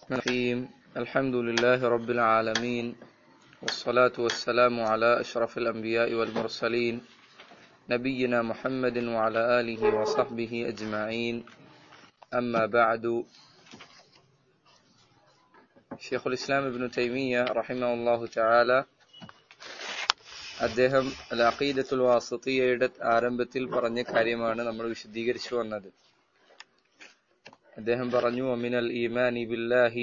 الرحيم الحمد لله رب العالمين والصلاة والسلام على أشرف الأنبياء والمرسلين نبينا محمد وعلى آله وصحبه أجمعين أما بعد شيخ الإسلام ابن تيمية رحمه الله تعالى അദ്ദേഹം അഖീദത്തുൽ വാസത്തിയയുടെ ആരംഭത്തിൽ പറഞ്ഞ കാര്യമാണ് നമ്മൾ വിശദീകരിച്ചു വന്നത് അദ്ദേഹം പറഞ്ഞു ഒമിനൽ ഈമാനി ബില്ലാഹി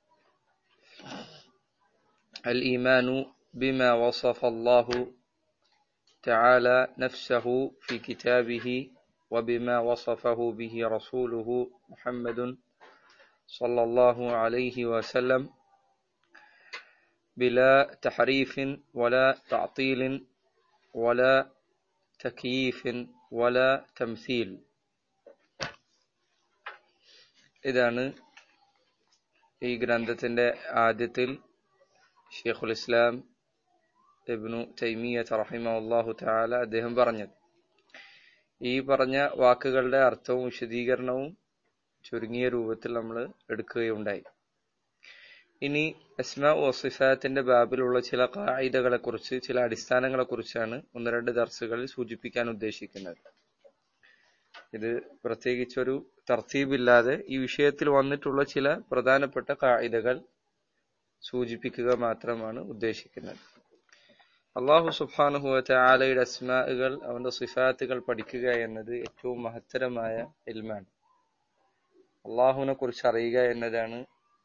അൽ ഈമാനു بما وصف الله تعالى نفسه في كتابه وبما وصفه به رسوله محمد صلى الله عليه وسلم بلا تحريف ولا تعطيل ولا تكييف ولا تمثيل ഇതാണ് ഈ ഗ്രന്ഥത്തിന്റെ ആദ്യത്തിൽ ഷെയ്ഖുൽ ഇസ്ലാം ഇബ്നു തൈമിയ റഹിമഹുല്ലാഹു തആല അദ്ദേഹം പറഞ്ഞത് ഈ പറഞ്ഞ വാക്കുകളുടെ അർത്ഥവും വിശദീകരണവും ചുരുങ്ങിയ രൂപത്തിൽ നമ്മൾ എടുക്കുകയുണ്ടായി ഇനി അസ്മാ വസിഫാത്തിന്റെ ബാബിലുള്ള ചില കായികകളെ കുറിച്ച് ചില അടിസ്ഥാനങ്ങളെ കുറിച്ചാണ് ഒന്ന് രണ്ട് ദർസുകളിൽ സൂചിപ്പിക്കാൻ ഉദ്ദേശിക്കുന്നത് ഇത് പ്രത്യേകിച്ചൊരു തർത്തീബില്ലാതെ ഈ വിഷയത്തിൽ വന്നിട്ടുള്ള ചില പ്രധാനപ്പെട്ട കായികകൾ സൂചിപ്പിക്കുക മാത്രമാണ് ഉദ്ദേശിക്കുന്നത് അള്ളാഹു സുബാനുഹുവത്തെ ആലയുടെ അസ്മാകൾ അവന്റെ സിഫാത്തുകൾ പഠിക്കുക എന്നത് ഏറ്റവും മഹത്തരമായ ഇൽമാണ് അള്ളാഹുവിനെ കുറിച്ച് അറിയുക എന്നതാണ്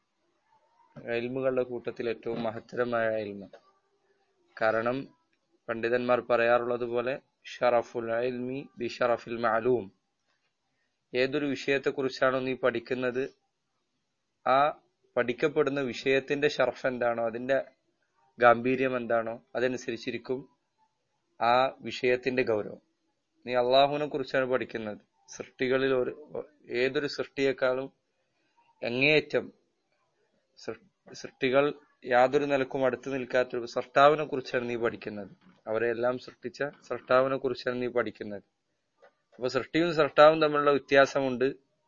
എൽമുകളുടെ കൂട്ടത്തിൽ ഏറ്റവും മഹത്തരമായ എൽമ കാരണം പണ്ഡിതന്മാർ പറയാറുള്ളത് പോലെ ഷറഫുൽ എൽമി ബി ഷറഫിൽ മാലൂം ഏതൊരു വിഷയത്തെക്കുറിച്ചാണോ നീ പഠിക്കുന്നത് ആ പഠിക്കപ്പെടുന്ന വിഷയത്തിന്റെ ഷർഫ് എന്താണോ അതിന്റെ ഗാംഭീര്യം എന്താണോ അതനുസരിച്ചിരിക്കും ആ വിഷയത്തിന്റെ ഗൗരവം നീ അള്ളാഹുവിനെ കുറിച്ചാണ് പഠിക്കുന്നത് സൃഷ്ടികളിൽ ഒരു ഏതൊരു സൃഷ്ടിയേക്കാളും അങ്ങേയറ്റം സൃഷ്ടികൾ യാതൊരു നിലക്കും അടുത്ത് നിൽക്കാത്തൊരു സൃഷ്ടാവിനെ കുറിച്ചാണ് നീ പഠിക്കുന്നത് അവരെ എല്ലാം സൃഷ്ടിച്ച സൃഷ്ടാവിനെ കുറിച്ചാണ് നീ പഠിക്കുന്നത് അപ്പൊ സൃഷ്ടിയും സൃഷ്ടാവും തമ്മിലുള്ള വ്യത്യാസമുണ്ട്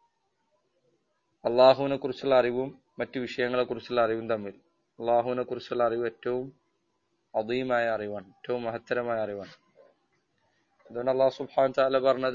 അള്ളാഹുവിനെ കുറിച്ചുള്ള അറിവും മറ്റു വിഷയങ്ങളെ കുറിച്ചുള്ള അറിവും തമ്മിൽ അള്ളാഹുവിനെ കുറിച്ചുള്ള അറിവ് ഏറ്റവും അതീമായ അറിവാണ് ഏറ്റവും മഹത്തരമായ അറിവാണ് അതുകൊണ്ട് അള്ളാഹു സുബ്ഹാൻ താല പറഞ്ഞത്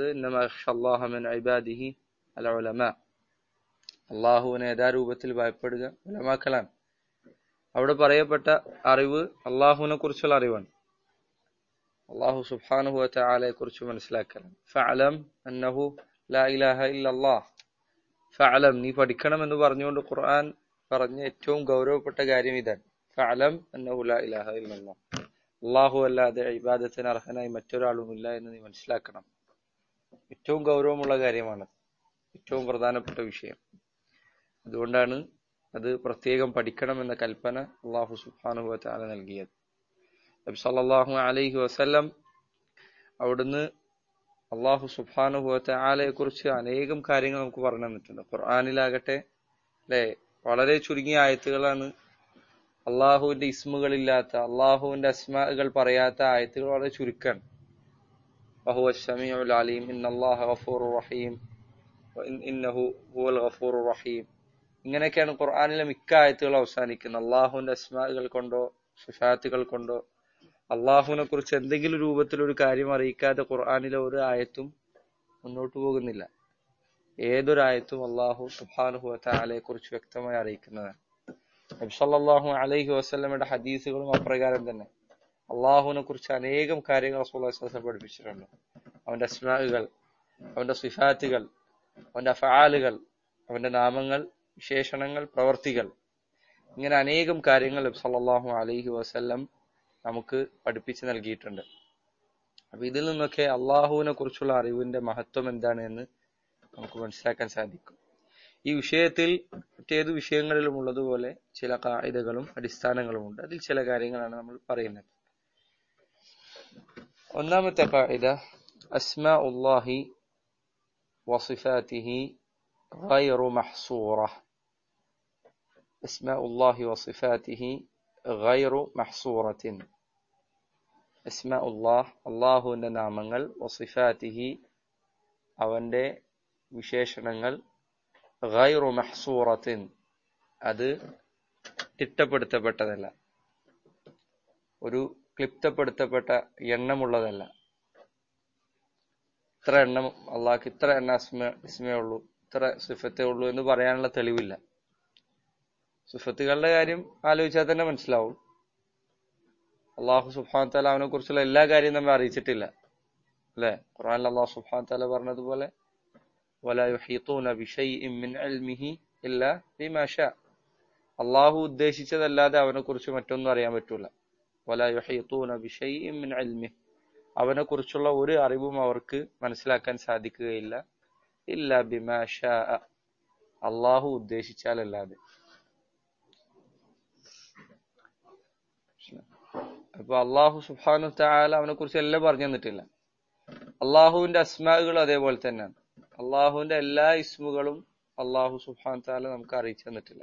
ഇബാദിഹി അല ഉലമ അള്ളാഹുവിനെ യഥാ രൂപത്തിൽ ഭയപ്പെടുക ഉലമാക്കലാണ് അവിടെ പറയപ്പെട്ട അറിവ് അള്ളാഹുവിനെ കുറിച്ചുള്ള അറിവാണ് അള്ളാഹു സുബ്ഹാനുഹുവത്തെ ആലയെ കുറിച്ച് മനസ്സിലാക്കണം ഫഅലം അന്നഹു ലാ ഇലാഹ ഇല്ലല്ലാഹ് ഫഅലം നീ പഠിക്കണം എന്ന് പറഞ്ഞുകൊണ്ട് ഖുർആൻ പറഞ്ഞ ഏറ്റവും ഗൗരവപ്പെട്ട കാര്യം ഇതാണ് ഫഅലം അന്നഹു ലാ ഇലാഹ ഇല്ലല്ലാഹ് അള്ളാഹു അല്ലാതെ ഇബാദത്തിന് അർഹനായി മറ്റൊരാളുമില്ല എന്ന് നീ മനസ്സിലാക്കണം ഏറ്റവും ഗൗരവമുള്ള കാര്യമാണ് ഏറ്റവും പ്രധാനപ്പെട്ട വിഷയം അതുകൊണ്ടാണ് അത് പ്രത്യേകം പഠിക്കണം എന്ന കൽപ്പന അള്ളാഹു സുബ്ഹാനഹു വതആല നൽകിയത് നബി സല്ലല്ലാഹു അലൈഹി വസല്ലം അവിടുന്ന് അള്ളാഹു സുബ്ഹാനഹു വതആലയെ കുറിച്ച് അനേകം കാര്യങ്ങൾ നമുക്ക് പറഞ്ഞു തന്നിട്ടുണ്ട് ഖുർആനിലാകട്ടെ അല്ലെ വളരെ ചുരുങ്ങിയ ആയത്തുകളാണ് അള്ളാഹുവിന്റെ ഇസ്മുകളില്ലാത്ത അള്ളാഹുവിന്റെ അസ്മാകൾ പറയാത്ത ആയത്തുകൾ വളരെ ചുരുക്കാണ് വഹുവ സമീഉൽ അലീം ഇന്നല്ലാഹ ഗഫൂറുർ റഹീം ഇന്നഹു ഹുവൽ ഗഫൂറുർ റഹീം ഇങ്ങനെയൊക്കെയാണ് ഖുർആനിലെ മിക്ക ആയത്തുകൾ അവസാനിക്കുന്നത് അള്ളാഹുവിന്റെ അസ്മാകൾ കൊണ്ടോ സുഷാത്തുകൾ കൊണ്ടോ അള്ളാഹുവിനെ കുറിച്ച് എന്തെങ്കിലും രൂപത്തിൽ ഒരു കാര്യം അറിയിക്കാതെ ഖുർആാനിലെ ഒരു ആയത്തും മുന്നോട്ട് പോകുന്നില്ല ഏതൊരായത്തും അള്ളാഹു സുബാനുഹു താലയെ കുറിച്ച് വ്യക്തമായി അറിയിക്കുന്നതാണ് നബ്സല്ലാഹു അലൈഹി വസ്ലമയുടെ ഹദീസുകളും അപ്രകാരം തന്നെ അള്ളാഹുവിനെ കുറിച്ച് അനേകം കാര്യങ്ങൾ റസൂൽ പഠിപ്പിച്ചിട്ടുണ്ട് അവന്റെ അസ്മാകൾ അവന്റെ സിഫാത്തുകൾ അവന്റെ അഫാലുകൾ അവന്റെ നാമങ്ങൾ വിശേഷണങ്ങൾ പ്രവർത്തികൾ ഇങ്ങനെ അനേകം കാര്യങ്ങൾ സല്ലാഹു അലൈഹി വസ്ല്ലം നമുക്ക് പഠിപ്പിച്ചു നൽകിയിട്ടുണ്ട് അപ്പൊ ഇതിൽ നിന്നൊക്കെ അള്ളാഹുവിനെ കുറിച്ചുള്ള അറിവിന്റെ മഹത്വം എന്താണ് എന്ന് നമുക്ക് മനസ്സിലാക്കാൻ സാധിക്കും ഈ വിഷയത്തിൽ മറ്റേത് വിഷയങ്ങളിലും ഉള്ളതുപോലെ ചില കായികകളും അടിസ്ഥാനങ്ങളും ഉണ്ട് അതിൽ ചില കാര്യങ്ങളാണ് നമ്മൾ പറയുന്നത് ഒന്നാമത്തെ കായിക അസ്മാ ഉള്ളാഹി വസിഫാത്തിഹി غير محصورة أسماء الله وصفاته غير محصورة أسماء الله الله നാമങ്ങൾ വസിഫാത്തിഹി അവന്റെ വിശേഷണങ്ങൾ ഗൈറു മഹ്സൂറത്തിൻ അത് തിട്ടപ്പെടുത്തപ്പെട്ടതല്ല ഒരു ക്ലിപ്തപ്പെടുത്തപ്പെട്ട എണ്ണമുള്ളതല്ല ഇത്ര എണ്ണം അള്ളാഹ്ക്ക് ഇത്ര എണ്ണ അസ്മ ഇസ്മേ ഉള്ളൂ ഇത്ര സിഫത്തേ ഉള്ളൂ എന്ന് പറയാനുള്ള തെളിവില്ല സിഫത്തുകളുടെ കാര്യം ആലോചിച്ചാൽ തന്നെ മനസ്സിലാവും അള്ളാഹു സുബ്ഹാന തആല അവനെ കുറിച്ചുള്ള എല്ലാ കാര്യവും നമ്മെ അറിയിച്ചിട്ടില്ല അല്ലെ ഖുർആനിൽ അള്ളാഹു സുബ്ഹാന തആല പറഞ്ഞതുപോലെ വലാ യുഹീത്തൂന ബിശൈഇൻ മിൻ ഇൽമിഹി ഇല്ലാ ബിമാ ഷാ അള്ളാഹു ഉദ്ദേശിച്ചതല്ലാതെ അവനെ കുറിച്ച് മറ്റൊന്നും അറിയാൻ പറ്റൂല വലാ യുഹീത്തൂന ബിശൈഇൻ മിൻ ഇൽമിഹി അവനെ കുറിച്ചുള്ള ഒരു അറിവും അവർക്ക് മനസ്സിലാക്കാൻ സാധിക്കുകയില്ല ഇല്ല ബിമാ ഷാ അള്ളാഹു ഉദ്ദേശിച്ചാലല്ലാതെ അപ്പൊ അള്ളാഹു സുബ്ഹാനഹു തആല അവനെ കുറിച്ച് എല്ലാം പറഞ്ഞു തന്നിട്ടില്ല അള്ളാഹുവിന്റെ അസ്മാകൾ അതേപോലെ തന്നെയാണ് അള്ളാഹുവിന്റെ എല്ലാ ഇസ്മുകളും അള്ളാഹു സുബ്ഹാനഹു തആല നമുക്ക് അറിയിച്ചു തന്നിട്ടില്ല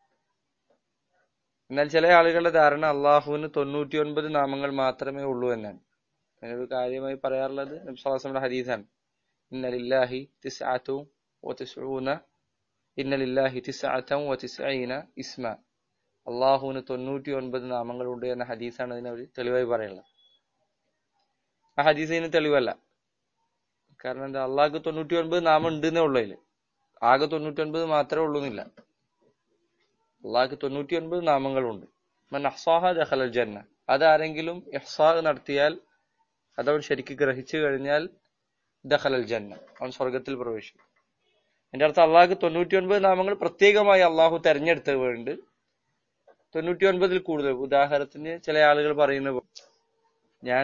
എന്നാൽ ചില ആളുകളുടെ ധാരണ അള്ളാഹുവിന് തൊണ്ണൂറ്റി ഒൻപത് നാമങ്ങൾ മാത്രമേ ഉള്ളൂ എന്നാണ് അതിനൊരു കാര്യമായി പറയാറുള്ളത് നബ്സാസിന്റെ ഹദീസാണ് ഇന്നലില്ലാഹി തിസ്അത്തും വതിസ്ഊന ഇന്നലില്ലാഹി തിസ്അത്തം വതിസ്ഈന ഇസ്മ അള്ളാഹുവിന് തൊണ്ണൂറ്റി ഒൻപത് നാമങ്ങളുണ്ട് എന്ന ഹദീസാണ് അതിന് അവർ തെളിവായി പറയുന്നത് ആ ഹദീസ് ഇതിന് തെളിവല്ല കാരണം എന്താ അള്ളാഹ്ക്ക് തൊണ്ണൂറ്റി ഒൻപത് നാമം ഉണ്ട് എന്നേ ഉള്ളൂ അതില് ആകെ തൊണ്ണൂറ്റി ഒൻപത് മാത്രമേ ഉള്ളൂ എന്നില്ല അള്ളാഹ്ക്ക് തൊണ്ണൂറ്റി ഒൻപത് നാമങ്ങളുണ്ട് മൻ അഹ്സാഹ ദഖലൽ ജന്ന അതാരെങ്കിലും ഇഹ്സാഹ് നടത്തിയാൽ അതവൻ ശരിക്ക് ഗ്രഹിച്ചു കഴിഞ്ഞാൽ ദഖലൽ ജന്ന അവൻ സ്വർഗത്തിൽ പ്രവേശിക്കും എന്റെ അർത്ഥം അള്ളാഹ്ക്ക് തൊണ്ണൂറ്റി ഒൻപത് നാമങ്ങൾ പ്രത്യേകമായി അള്ളാഹു തെരഞ്ഞെടുത്തതുകൊണ്ട് തൊണ്ണൂറ്റി ഒൻപതിൽ കൂടുതൽ ഉദാഹരണത്തിന് ചില ആളുകൾ പറയുന്ന പോലെ ഞാൻ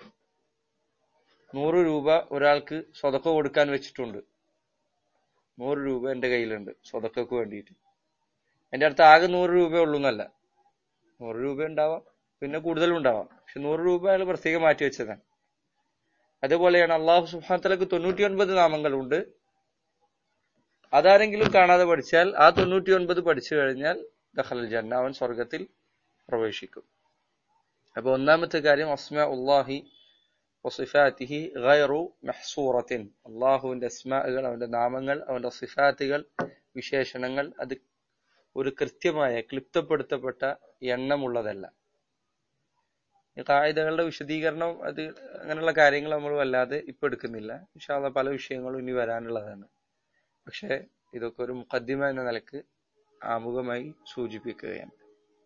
നൂറ് രൂപ ഒരാൾക്ക് സ്വതക്ക കൊടുക്കാൻ വെച്ചിട്ടുണ്ട് നൂറ് രൂപ എന്റെ കയ്യിലുണ്ട് സ്വതക്കക്ക് വേണ്ടിയിട്ട് എന്റെ അടുത്ത് ആകെ നൂറ് രൂപ ഉള്ളൂ എന്നല്ല നൂറ് രൂപ ഉണ്ടാവാം പിന്നെ കൂടുതലും ഉണ്ടാവാം പക്ഷെ നൂറ് രൂപ അയാൾ പ്രത്യേകം മാറ്റി വെച്ചതാണ് അതുപോലെയാണ് അള്ളാഹു സുഹാത്തലക്ക് തൊണ്ണൂറ്റി ഒൻപത് നാമങ്ങളുണ്ട് അതാരെങ്കിലും കാണാതെ പഠിച്ചാൽ ആ തൊണ്ണൂറ്റി ഒൻപത് പഠിച്ചു കഴിഞ്ഞാൽ ദഖലൽ ജന്ന അവൻ സ്വർഗത്തിൽ പ്രവേശിക്കും അപ്പൊ ഒന്നാമത്തെ കാര്യം അസ്മ ഉള്ളാഹി വസിഫാത്തിഹി ഗൈറു മെഹ്സൂറത്തിൻ അള്ളാഹുവിന്റെ അസ്മാകൾ അവന്റെ നാമങ്ങൾ അവന്റെ സിഫാത്തുകൾ വിശേഷണങ്ങൾ അത് ഒരു കൃത്യമായ ക്ലിപ്തപ്പെടുത്തപ്പെട്ട എണ്ണമുള്ളതല്ല ഈ കായികകളുടെ വിശദീകരണം അത് അങ്ങനെയുള്ള കാര്യങ്ങൾ നമ്മൾ വല്ലാതെ ഇപ്പൊ എടുക്കുന്നില്ല ഇൻഷാല്ല പല വിഷയങ്ങളും ഇനി വരാനുള്ളതാണ് പക്ഷെ ഇതൊക്കെ ഒരു മുഖദ്ദിമ എന്ന നിലക്ക് ആമുഖമായി സൂചിപ്പിക്കുകയാണ്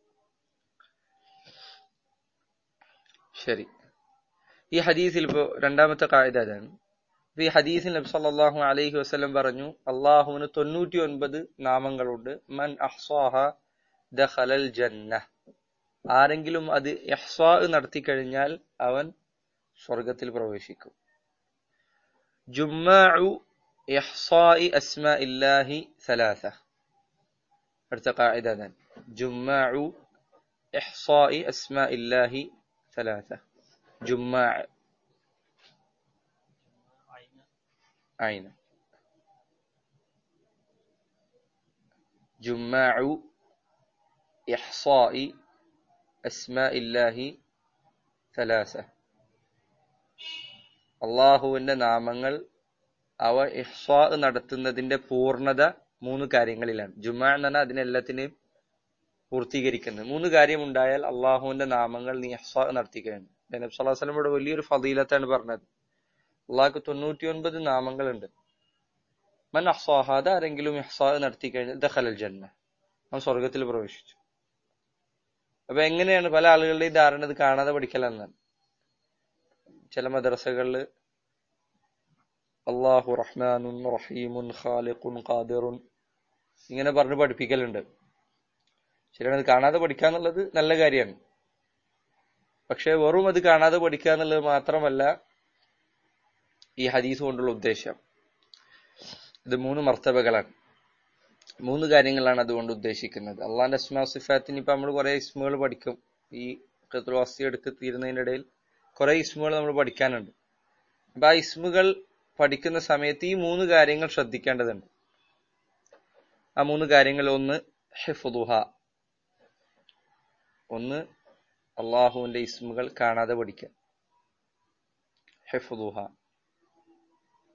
ശരി ഈ ഹദീസിൽ ഇപ്പോ രണ്ടാമത്തെ കായിക അതാണ് ഈ ഹദീസിൽ നബി സല്ലല്ലാഹു അലൈഹി വസല്ലം പറഞ്ഞു അള്ളാഹുവിന് തൊണ്ണൂറ്റി ഒൻപത് നാമങ്ങളുണ്ട് മൻ അഹ്സാഹ ദഖലൽ ജന്ന ആരെങ്കിലും അത് ഇഹ്സാ നടത്തി കഴിഞ്ഞാൽ അവൻ സ്വർഗത്തിൽ പ്രവേശിക്കും ജുമ്മാഉ ഇഹ്സാഇ അസ്മാഇല്ലാഹി സലാസ അടുത്ത കായിക അതാണ് ജുമ്മാഉ ഇഹ്സാഇ അസ്മാഇല്ലാഹി സലാസ ജുമ്മാ عين جماع إحصاء أسماء الله ثلاثة അള്ളാഹുവിന്റെ നാമങ്ങൾ അവ ഇഹ്സാ നടത്തുന്നതിന്റെ പൂർണ്ണത മൂന്ന് കാര്യങ്ങളിലാണ് ജുമാ എന്ന് പറഞ്ഞാൽ അതിനെല്ലാത്തിനെയും പൂർത്തീകരിക്കുന്നത് മൂന്ന് കാര്യം ഉണ്ടായാൽ അള്ളാഹുവിന്റെ നാമങ്ങൾ നീ ഇഹ്സാ നടത്തി കഴിഞ്ഞു നബി സ്വല്ലല്ലാഹു അലൈഹി വസല്ലമയുടെ വലിയൊരു ഫദീലത്താണ് പറഞ്ഞത് അള്ളാഹ്ക്ക് തൊണ്ണൂറ്റി ഒൻപത് നാമങ്ങളുണ്ട് മൻ അഹ്സാഹാദ ആരെങ്കിലും ഇഹ്സാ നടത്തി കഴിഞ്ഞാൽ ദഖലൽ ജന്ന അവൻ സ്വർഗത്തിൽ പ്രവേശിച്ചു അപ്പൊ എങ്ങനെയാണ് പല ആളുകളുടെയും ധാരണ ഇത് കാണാതെ പഠിക്കലെന്നാണ് ചില മദ്രസകളിൽ അള്ളാഹു റഹ്മാനുൻ റഹീമുൻ ഖാലിഖുൻ ഖാദിറുൻ ഇങ്ങനെ പറഞ്ഞ് പഠിപ്പിക്കലുണ്ട് ശരിയാണ് അത് കാണാതെ പഠിക്കാന്നുള്ളത് നല്ല കാര്യമാണ് പക്ഷെ വെറും അത് കാണാതെ പഠിക്കുക എന്നുള്ളത് മാത്രമല്ല ഈ ഹദീസ് കൊണ്ടുള്ള ഉദ്ദേശം ഇത് മൂന്ന് മർത്തബകളാണ് മൂന്ന് കാര്യങ്ങളാണ് അതുകൊണ്ട് ഉദ്ദേശിക്കുന്നത് അള്ളാന്റെ അസ്മാ സിഫാത്തിന് ഇപ്പൊ നമ്മൾ കുറെ ഇസ്മുകൾ പഠിക്കും ഈ ഖത്തുൽവാസി എടുത്ത് തീരുന്നതിനിടയിൽ കുറെ ഇസ്മുകൾ നമ്മൾ പഠിക്കാനുണ്ട് അപ്പൊ ആ ഇസ്മുകൾ പഠിക്കുന്ന സമയത്ത് ഈ മൂന്ന് കാര്യങ്ങൾ ശ്രദ്ധിക്കേണ്ടതുണ്ട് ആ മൂന്ന് കാര്യങ്ങൾ ഒന്ന് ഹിഫുദുഹ ഒന്ന് അള്ളാഹുവിന്റെ ഇസ്മുകൾ കാണാതെ പഠിക്കുക ഹിഫുദുഹ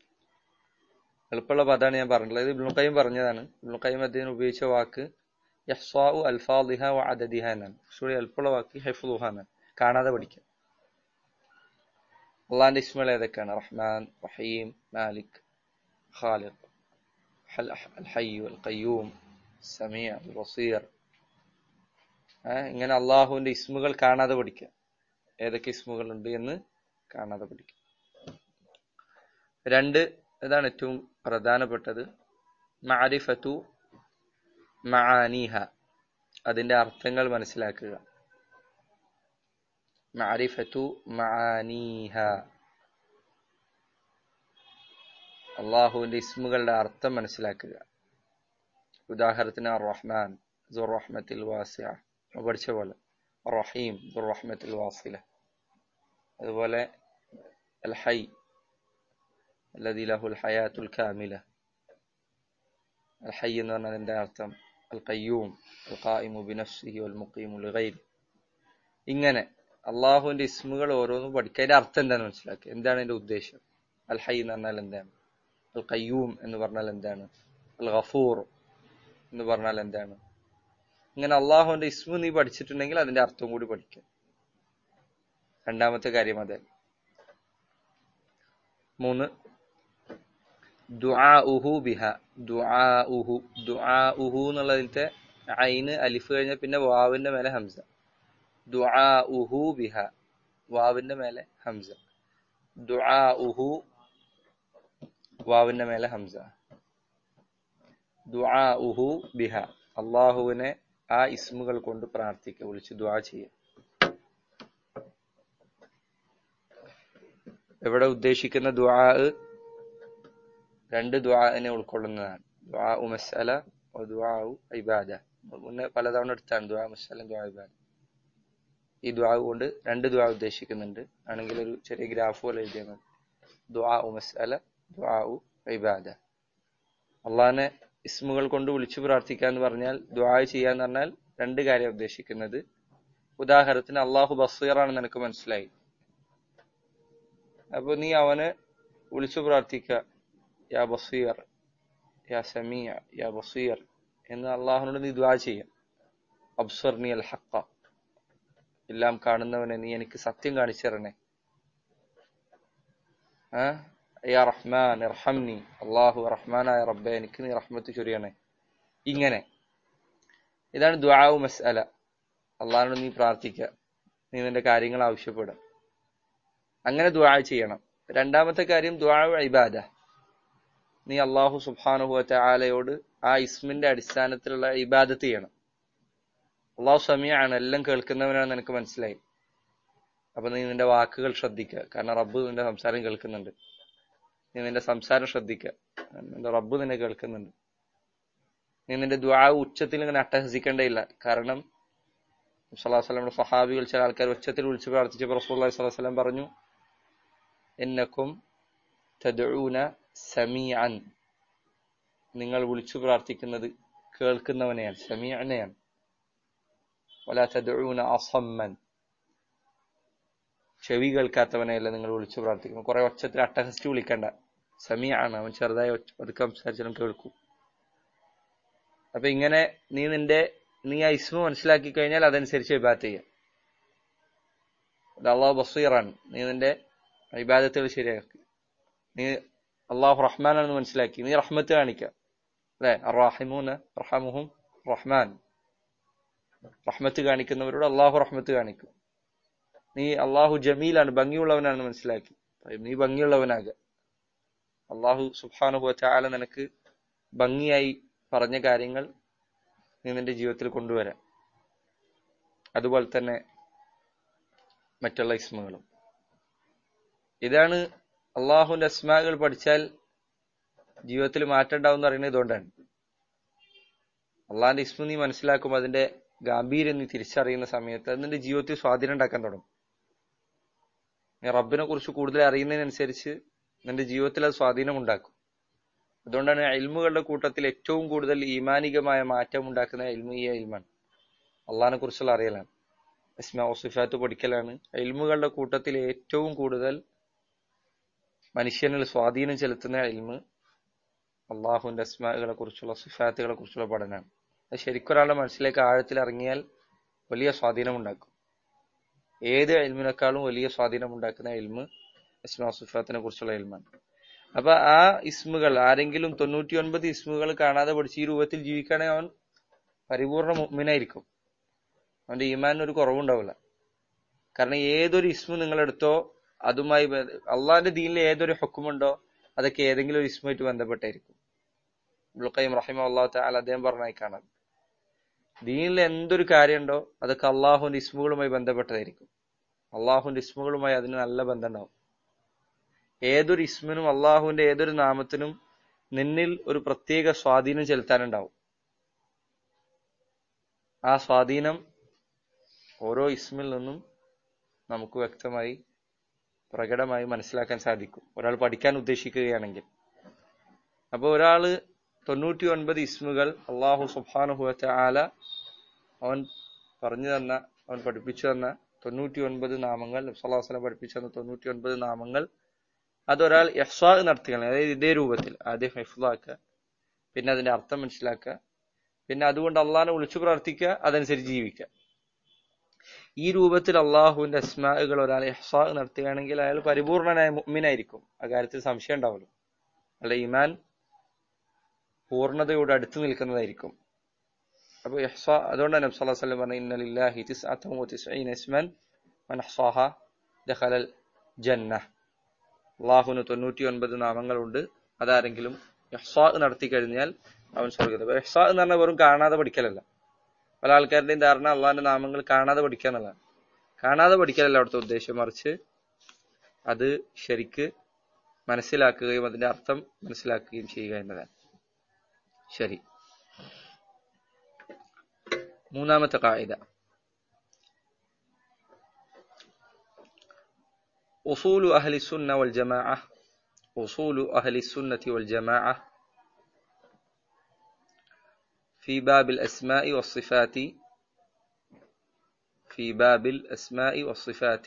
എളുപ്പമുള്ള പദമാണ് ഞാൻ പറഞ്ഞിട്ടുള്ളത് ഇത് ഇബ്നുഖയ്യം പറഞ്ഞതാണ് ഇബ്നുഖയ്യം അദ്ദേഹം ഉപയോഗിച്ച വാക്ക് ഇഹ്സാഉ അൽഫാദിഹ വ അദദിഹ എന്നാണ് കുറച്ചുകൂടി എളുപ്പമുള്ള വാക്ക് ഹെഫ്ലുഹ എന്നാണ് കാണാതെ പഠിക്കാം അള്ളാഹിന്റെ ഇസ്മുകൾ ഏതൊക്കെയാണ് റഹ്മാൻ റഹീം മാലിക് ഖാലിഖ് അൽ ഹയ്യു അൽ ഖയ്യൂം സമീ അൽ ബസീർ ഇങ്ങനെ അള്ളാഹുവിന്റെ ഇസ്മുകൾ കാണാതെ പഠിക്കുക ഏതൊക്കെ ഇസ്മുകൾ ഉണ്ട് എന്ന് കാണാതെ പഠിക്കുക രണ്ട് ഇതാണ് ഏറ്റവും പ്രധാനപ്പെട്ടത് മാരിഫത്തു മആനീഹ അതിന്റെ അർത്ഥങ്ങൾ മനസ്സിലാക്കുക മാരിഫത്തു മആനീഹ അള്ളാഹുവിന്റെ ഇസ്മുകളുടെ അർത്ഥം മനസ്സിലാക്കുക ഉദാഹരണത്തിന് റഹ്മാൻ ദുർറഹ്മത്തിൽ വാസിയ പഠിച്ച പോലെ റഹീം ദുർറഹ്മത്തിൽ വാസില അതുപോലെ അൽ ഹൈ الذي له الحياة الكاملة الحي എന്ന് പറഞ്ഞാൽ അതിന്റെ അർത്ഥം അൽ ഖയ്യൂം അൽ ഖായിമു ബിനഫ്സിഹി വൽ മുഖീമു ലിഗൈരി ഇങ്ങനെ അള്ളാഹുവിന്റെ ഇസ്മുകൾ ഓരോന്നും പഠിക്കുക അതിന്റെ അർത്ഥം എന്താണെന്ന് മനസ്സിലാക്കുക എന്താണ് അതിന്റെ ഉദ്ദേശം അൽ ഹൈ എന്ന് പറഞ്ഞാൽ എന്താണ് അൽ ഖയ്യൂം എന്ന് പറഞ്ഞാൽ എന്താണ് അൽ ഗഫൂർ എന്ന് പറഞ്ഞാൽ എന്താണ് ഇങ്ങനെ അള്ളാഹുവിന്റെ ഇസ്മു നീ പഠിച്ചിട്ടുണ്ടെങ്കിൽ അതിന്റെ അർത്ഥം കൂടി പഠിക്കുക രണ്ടാമത്തെ കാര്യം അതെ മൂന്ന് ദുആഉഹു ബിഹ ദുആഉഹു ദുആഉഹു എന്നുള്ളതിലത്തെ ഐന് അലിഫ് കഴിഞ്ഞ പിന്നെ വാവിന്റെ മേലെ ഹംസ ദുആഉഹു ബിഹ വാവിന്റെ മേലെ ഹംസ ദുആഉഹു വാവിന്റെ മേലെ ഹംസ ദുആഉഹു ബിഹ അള്ളാഹുവിനെ ആ ഇസ്മുകൾ കൊണ്ട് പ്രാർത്ഥിക്കുക വിളിച്ച് ദുആ ചെയ്യുക ഇവിടെ ഉദ്ദേശിക്കുന്ന ദുആ രണ്ട് ദുആനെ ഉൾക്കൊള്ളുന്നതാണ് ദുആ മസ്അല ദുആ ഇബാദ മുന്നേ പലതവണ എടുത്താണ് ദുആ മസ്അല ദുആ ഇബാദ ഈ ദുആ കൊണ്ട് രണ്ട് ദുആ ഉദ്ദേശിക്കുന്നുണ്ട് ആണെങ്കിൽ ഒരു ചെറിയ ഗ്രാഫ് പോലെ എഴുതിയാൽ മതി ദുആ മസ്അല ദുആ ഇബാദ അള്ളാഹിനെ ഇസ്മുകൾ കൊണ്ട് വിളിച്ചു പ്രാർത്ഥിക്കുക എന്ന് പറഞ്ഞാൽ ദുആ ചെയ്യാന്ന് പറഞ്ഞാൽ രണ്ട് കാര്യം ഉദ്ദേശിക്കുന്നത് ഉദാഹരണത്തിന് അള്ളാഹു ബസീറാണെന്ന് നിനക്ക് മനസ്സിലായി അപ്പൊ നീ അവനെ വിളിച്ചു പ്രാർത്ഥിക്കുക യാ ബസീർ യാ സമീയ യാ ബസീർ എന്ന് അള്ളാഹുനോട് നീ ദ്വാ ചെയ്യാം അബ്സർനി അൽ ഹക്ക എല്ലാം കാണുന്നവനെ നീ എനിക്ക് സത്യം കാണിച്ചു തരണേ യാ റഹ്മാൻ ഇർഹംനി അള്ളാഹു റഹ്മാനായ റബ്ബെ എനിക്ക് നീ റഹ്മത്ത് ചൊരിയണേ ഇങ്ങനെ ഇതാണ് ദ്വാവു മസ്അല അള്ളാഹിനോട് നീ പ്രാർത്ഥിക്കുക നീ നിന്റെ കാര്യങ്ങൾ ആവശ്യപ്പെടുക അങ്ങനെ ദ്വാ ചെയ്യണം രണ്ടാമത്തെ കാര്യം ദ്വാ ഇബാദ നീ അള്ളാഹു സുബാനുഹുവത്തെ ആലയോട് ആ ഇസ്മിന്റെ അടിസ്ഥാനത്തിലുള്ള ഇബാദത്ത് ചെയ്യണം അള്ളാഹു സമയാണ് എല്ലാം കേൾക്കുന്നവനാണ് നിനക്ക് മനസ്സിലായി അപ്പൊ നീ നിന്റെ വാക്കുകൾ ശ്രദ്ധിക്കുക കാരണം റബ്ബ് നിന്റെ സംസാരം കേൾക്കുന്നുണ്ട് നീ നിന്റെ സംസാരം ശ്രദ്ധിക്കുക നിന്റെ റബ്ബ് നിന്നെ കേൾക്കുന്നുണ്ട് നീ നിന്റെ ദ്വാ ഉച്ചത്തിൽ ഇങ്ങനെ അട്ടഹസിക്കേണ്ടയില്ല കാരണം സലാഹുലമിന്റെ സഹാബികൾ ചില ആൾക്കാർ ഉച്ചത്തിൽ വിളിച്ച് പ്രാർത്ഥിച്ചപ്പോൾ റസൂൽ സ്വലം പറഞ്ഞു എന്നക്കും തദഊന സമീഅൻ നിങ്ങൾ വിളിച്ചു പ്രാർത്ഥിക്കുന്നത് കേൾക്കുന്നവനെയാണ് സമീഅനെയാണ് വലാ തദഊന അസമ്മൻ ചെവി കേൾക്കാത്തവനെയല്ല നിങ്ങൾ വിളിച്ചു പ്രാർത്ഥിക്കുന്നത് കുറെ ഒച്ചത്തിൽ അട്ടഹസിച്ച് വിളിക്കണ്ട സമീഅാണ് അവൻ ചെറുതായി ഒതുക്കം സംസാരിച്ചാലും കേൾക്കും അപ്പൊ ഇങ്ങനെ നീ നിന്റെ നീ ആ ഇസ്മ മനസ്സിലാക്കി കഴിഞ്ഞാൽ അതനുസരിച്ച് ഇബാത്ത് ചെയ്യാം അള്ളാഹു ബസീറാണ് നീ നിന്റെ ഇബാദത്തുകൾ ശരിയാക്കി നീ അള്ളാഹു റഹ്മാനാണെന്ന് മനസ്സിലാക്കി നീ റഹ്മത്ത് കാണിക്കുക അല്ലെ അറാഹിമൂന് റഹമുഹും റഹ്മാൻ റഹ്മത്ത് കാണിക്കുന്നവരോട് അള്ളാഹു റഹ്മത്ത് കാണിക്കും നീ അള്ളാഹു ജമീലാണ് ഭംഗിയുള്ളവനാണെന്ന് മനസ്സിലാക്കി നീ ഭംഗിയുള്ളവനാകുക അള്ളാഹു സുബാനുഭവ ചാല നിനക്ക് ഭംഗിയായി പറഞ്ഞ കാര്യങ്ങൾ നീ നിന്റെ ജീവിതത്തിൽ കൊണ്ടുവരാം അതുപോലെ തന്നെ മറ്റുള്ള ഇസ്മകളും ഇതാണ് അള്ളാഹുവിന്റെ അസ്മാകൾ പഠിച്ചാൽ ജീവിതത്തിൽ മാറ്റം ഉണ്ടാവും എന്ന് പറയുന്നത് ഇതുകൊണ്ടാണ് അള്ളാഹിന്റെ ഇസ്മ നീ മനസ്സിലാക്കുമ്പോൾ അതിന്റെ ഗാംഭീര്യം നീ തിരിച്ചറിയുന്ന സമയത്ത് അത് നിന്റെ ജീവിതത്തിൽ സ്വാധീനം ഉണ്ടാക്കാൻ തുടങ്ങും നീ റബ്ബിനെ കുറിച്ച് കൂടുതൽ അറിയുന്നതിനനുസരിച്ച് നിന്റെ ജീവിതത്തിൽ അത് സ്വാധീനം ഉണ്ടാക്കും അതുകൊണ്ടാണ് എൽമുകളുടെ കൂട്ടത്തിൽ ഏറ്റവും കൂടുതൽ ഈമാനികമായ മാറ്റം ഉണ്ടാക്കുന്ന എൽമു ഈ എൽമാണ് അള്ളാഹിനെ കുറിച്ചുള്ള അറിയലാണ് ഇസ്മാ സിഫാത്ത് പഠിക്കലാണ് എൽമുകളുടെ കൂട്ടത്തിൽ ഏറ്റവും കൂടുതൽ മനുഷ്യനിൽ സ്വാധീനം ചെലുത്തുന്ന എൽമ് അള്ളാഹുവിന്റെ അസ്മാകളെ കുറിച്ചുള്ള സിഫാത്തുകളെ കുറിച്ചുള്ള പഠനമാണ് അത് ശരിക്കൊരാളുടെ മനസ്സിലേക്ക് ആഴത്തിൽ ഇറങ്ങിയാൽ വലിയ സ്വാധീനം ഉണ്ടാക്കും ഏത് എൽമിനേക്കാളും വലിയ സ്വാധീനം ഉണ്ടാക്കുന്ന എൽമ് ഇസ്മാ സുഫാത്തിനെ കുറിച്ചുള്ള എൽമാണ് അപ്പൊ ആ ഇസ്മുകൾ ആരെങ്കിലും തൊണ്ണൂറ്റി ഒൻപത് ഇസ്മുകൾ കാണാതെ പഠിച്ച് ഈ രൂപത്തിൽ ജീവിക്കുകയാണെങ്കിൽ അവൻ പരിപൂർണ മുമ്മിനായിരിക്കും അവന്റെ ഈമാനിന് ഒരു കുറവുണ്ടാവില്ല കാരണം ഏതൊരു ഇസ്മു നിങ്ങൾ എടുത്തോ അതുമായി അള്ളാഹിന്റെ ദീനിൽ ഏതൊരു ഹുക്കുമുണ്ടോ അതൊക്കെ ഏതെങ്കിലും ഒരു ഇസ്മുമായിട്ട് ബന്ധപ്പെട്ടായിരിക്കും ഇബ്ലുഖൈം റഹിമ അള്ളാഹു താല അദ്ദേഹം പറഞ്ഞായി കാണാം ദീനിൽ എന്തൊരു കാര്യമുണ്ടോ അതൊക്കെ അള്ളാഹുവിന്റെ ഇസ്മുകളുമായി ബന്ധപ്പെട്ടതായിരിക്കും അള്ളാഹുവിന്റെ ഇസ്മുകളുമായി അതിന് നല്ല ബന്ധം ഉണ്ടാവും ഏതൊരു ഇസ്മിനും അള്ളാഹുവിന്റെ ഏതൊരു നാമത്തിനും നിന്നിൽ ഒരു പ്രത്യേക സ്വാധീനം ചെലുത്താനുണ്ടാവും ആ സ്വാധീനം ഓരോ ഇസ്മിൽ നിന്നും നമുക്ക് വ്യക്തമായി പ്രകടമായി മനസ്സിലാക്കാൻ സാധിക്കും ഒരാൾ പഠിക്കാൻ ഉദ്ദേശിക്കുകയാണെങ്കിൽ അപ്പൊ ഒരാള് തൊണ്ണൂറ്റി ഒൻപത് ഇസ്മുകൾ അള്ളാഹു സുബാനുഹുവറ്റ ആല അവൻ പറഞ്ഞു തന്ന അവൻ പഠിപ്പിച്ചു തന്ന തൊണ്ണൂറ്റി ഒൻപത് നാമങ്ങൾ നബ്സല്ലാസ്ലം പഠിപ്പിച്ചു തന്ന തൊണ്ണൂറ്റി ഒൻപത് നാമങ്ങൾ അതൊരാൾ യഹ്സാ നടത്തുകയാണ് അതായത് ഇതേ രൂപത്തിൽ ആദ്യം ഹിഫ്ലാക്കുക പിന്നെ അതിന്റെ അർത്ഥം മനസ്സിലാക്കുക പിന്നെ അതുകൊണ്ട് അള്ളാഹിനെ വിളിച്ചു പ്രാർത്ഥിക്കുക അതനുസരിച്ച് ജീവിക്കുക ഈ രൂപത്തിൽ അള്ളാഹുവിന്റെ അസ്മാകൾ ഒരാൾ ഇഹ്സാ നടത്തുകയാണെങ്കിൽ അയാൾ പരിപൂർണനായ മുഅ്മിനായിരിക്കും അക്കാര്യത്തിൽ സംശയം ഉണ്ടാവുള്ളൂ അല്ല ഇമാൻ പൂർണ്ണതയോട് അടുത്ത് നിൽക്കുന്നതായിരിക്കും അപ്പൊ ഇഹ്സാ അതുകൊണ്ട് നബി സല്ലല്ലാഹു അലൈഹി വസല്ലം പറഞ്ഞു ഇന്നലില്ലാഹി തിസ്അത്തൻ വതിസ്ഈന ഇസ്മൻ മൻ അഹ്സാഹ ദഖലൽ ജന്ന അള്ളാഹുവിന് തൊണ്ണൂറ്റി ഒൻപത് നാമങ്ങളുണ്ട് അതാരെങ്കിലും ഇഹ്സാ നടത്തി കഴിഞ്ഞാൽ അവൻ സ്വർഗത്തിൽ അപ്പൊ ഇഹ്സാ എന്ന് പറഞ്ഞാൽ വെറും കാണാതെ പഠിക്കലല്ല പല ആൾക്കാരുടെയും ധാരണ അള്ളാഹിന്റെ നാമങ്ങൾ കാണാതെ പഠിക്കുക എന്നുള്ളതാണ് കാണാതെ പഠിക്കലല്ല അവിടുത്തെ ഉദ്ദേശം മറിച്ച് അത് ശരിക്ക് മനസ്സിലാക്കുകയും അതിന്റെ അർത്ഥം മനസ്സിലാക്കുകയും ചെയ്യുക എന്നതാണ് ശരി മൂന്നാമത്തെ കായിക أصول أهل السنة والجماعة أصول أهل السنة والجماعة في باب الأسماء والصفات في باب الأسماء والصفات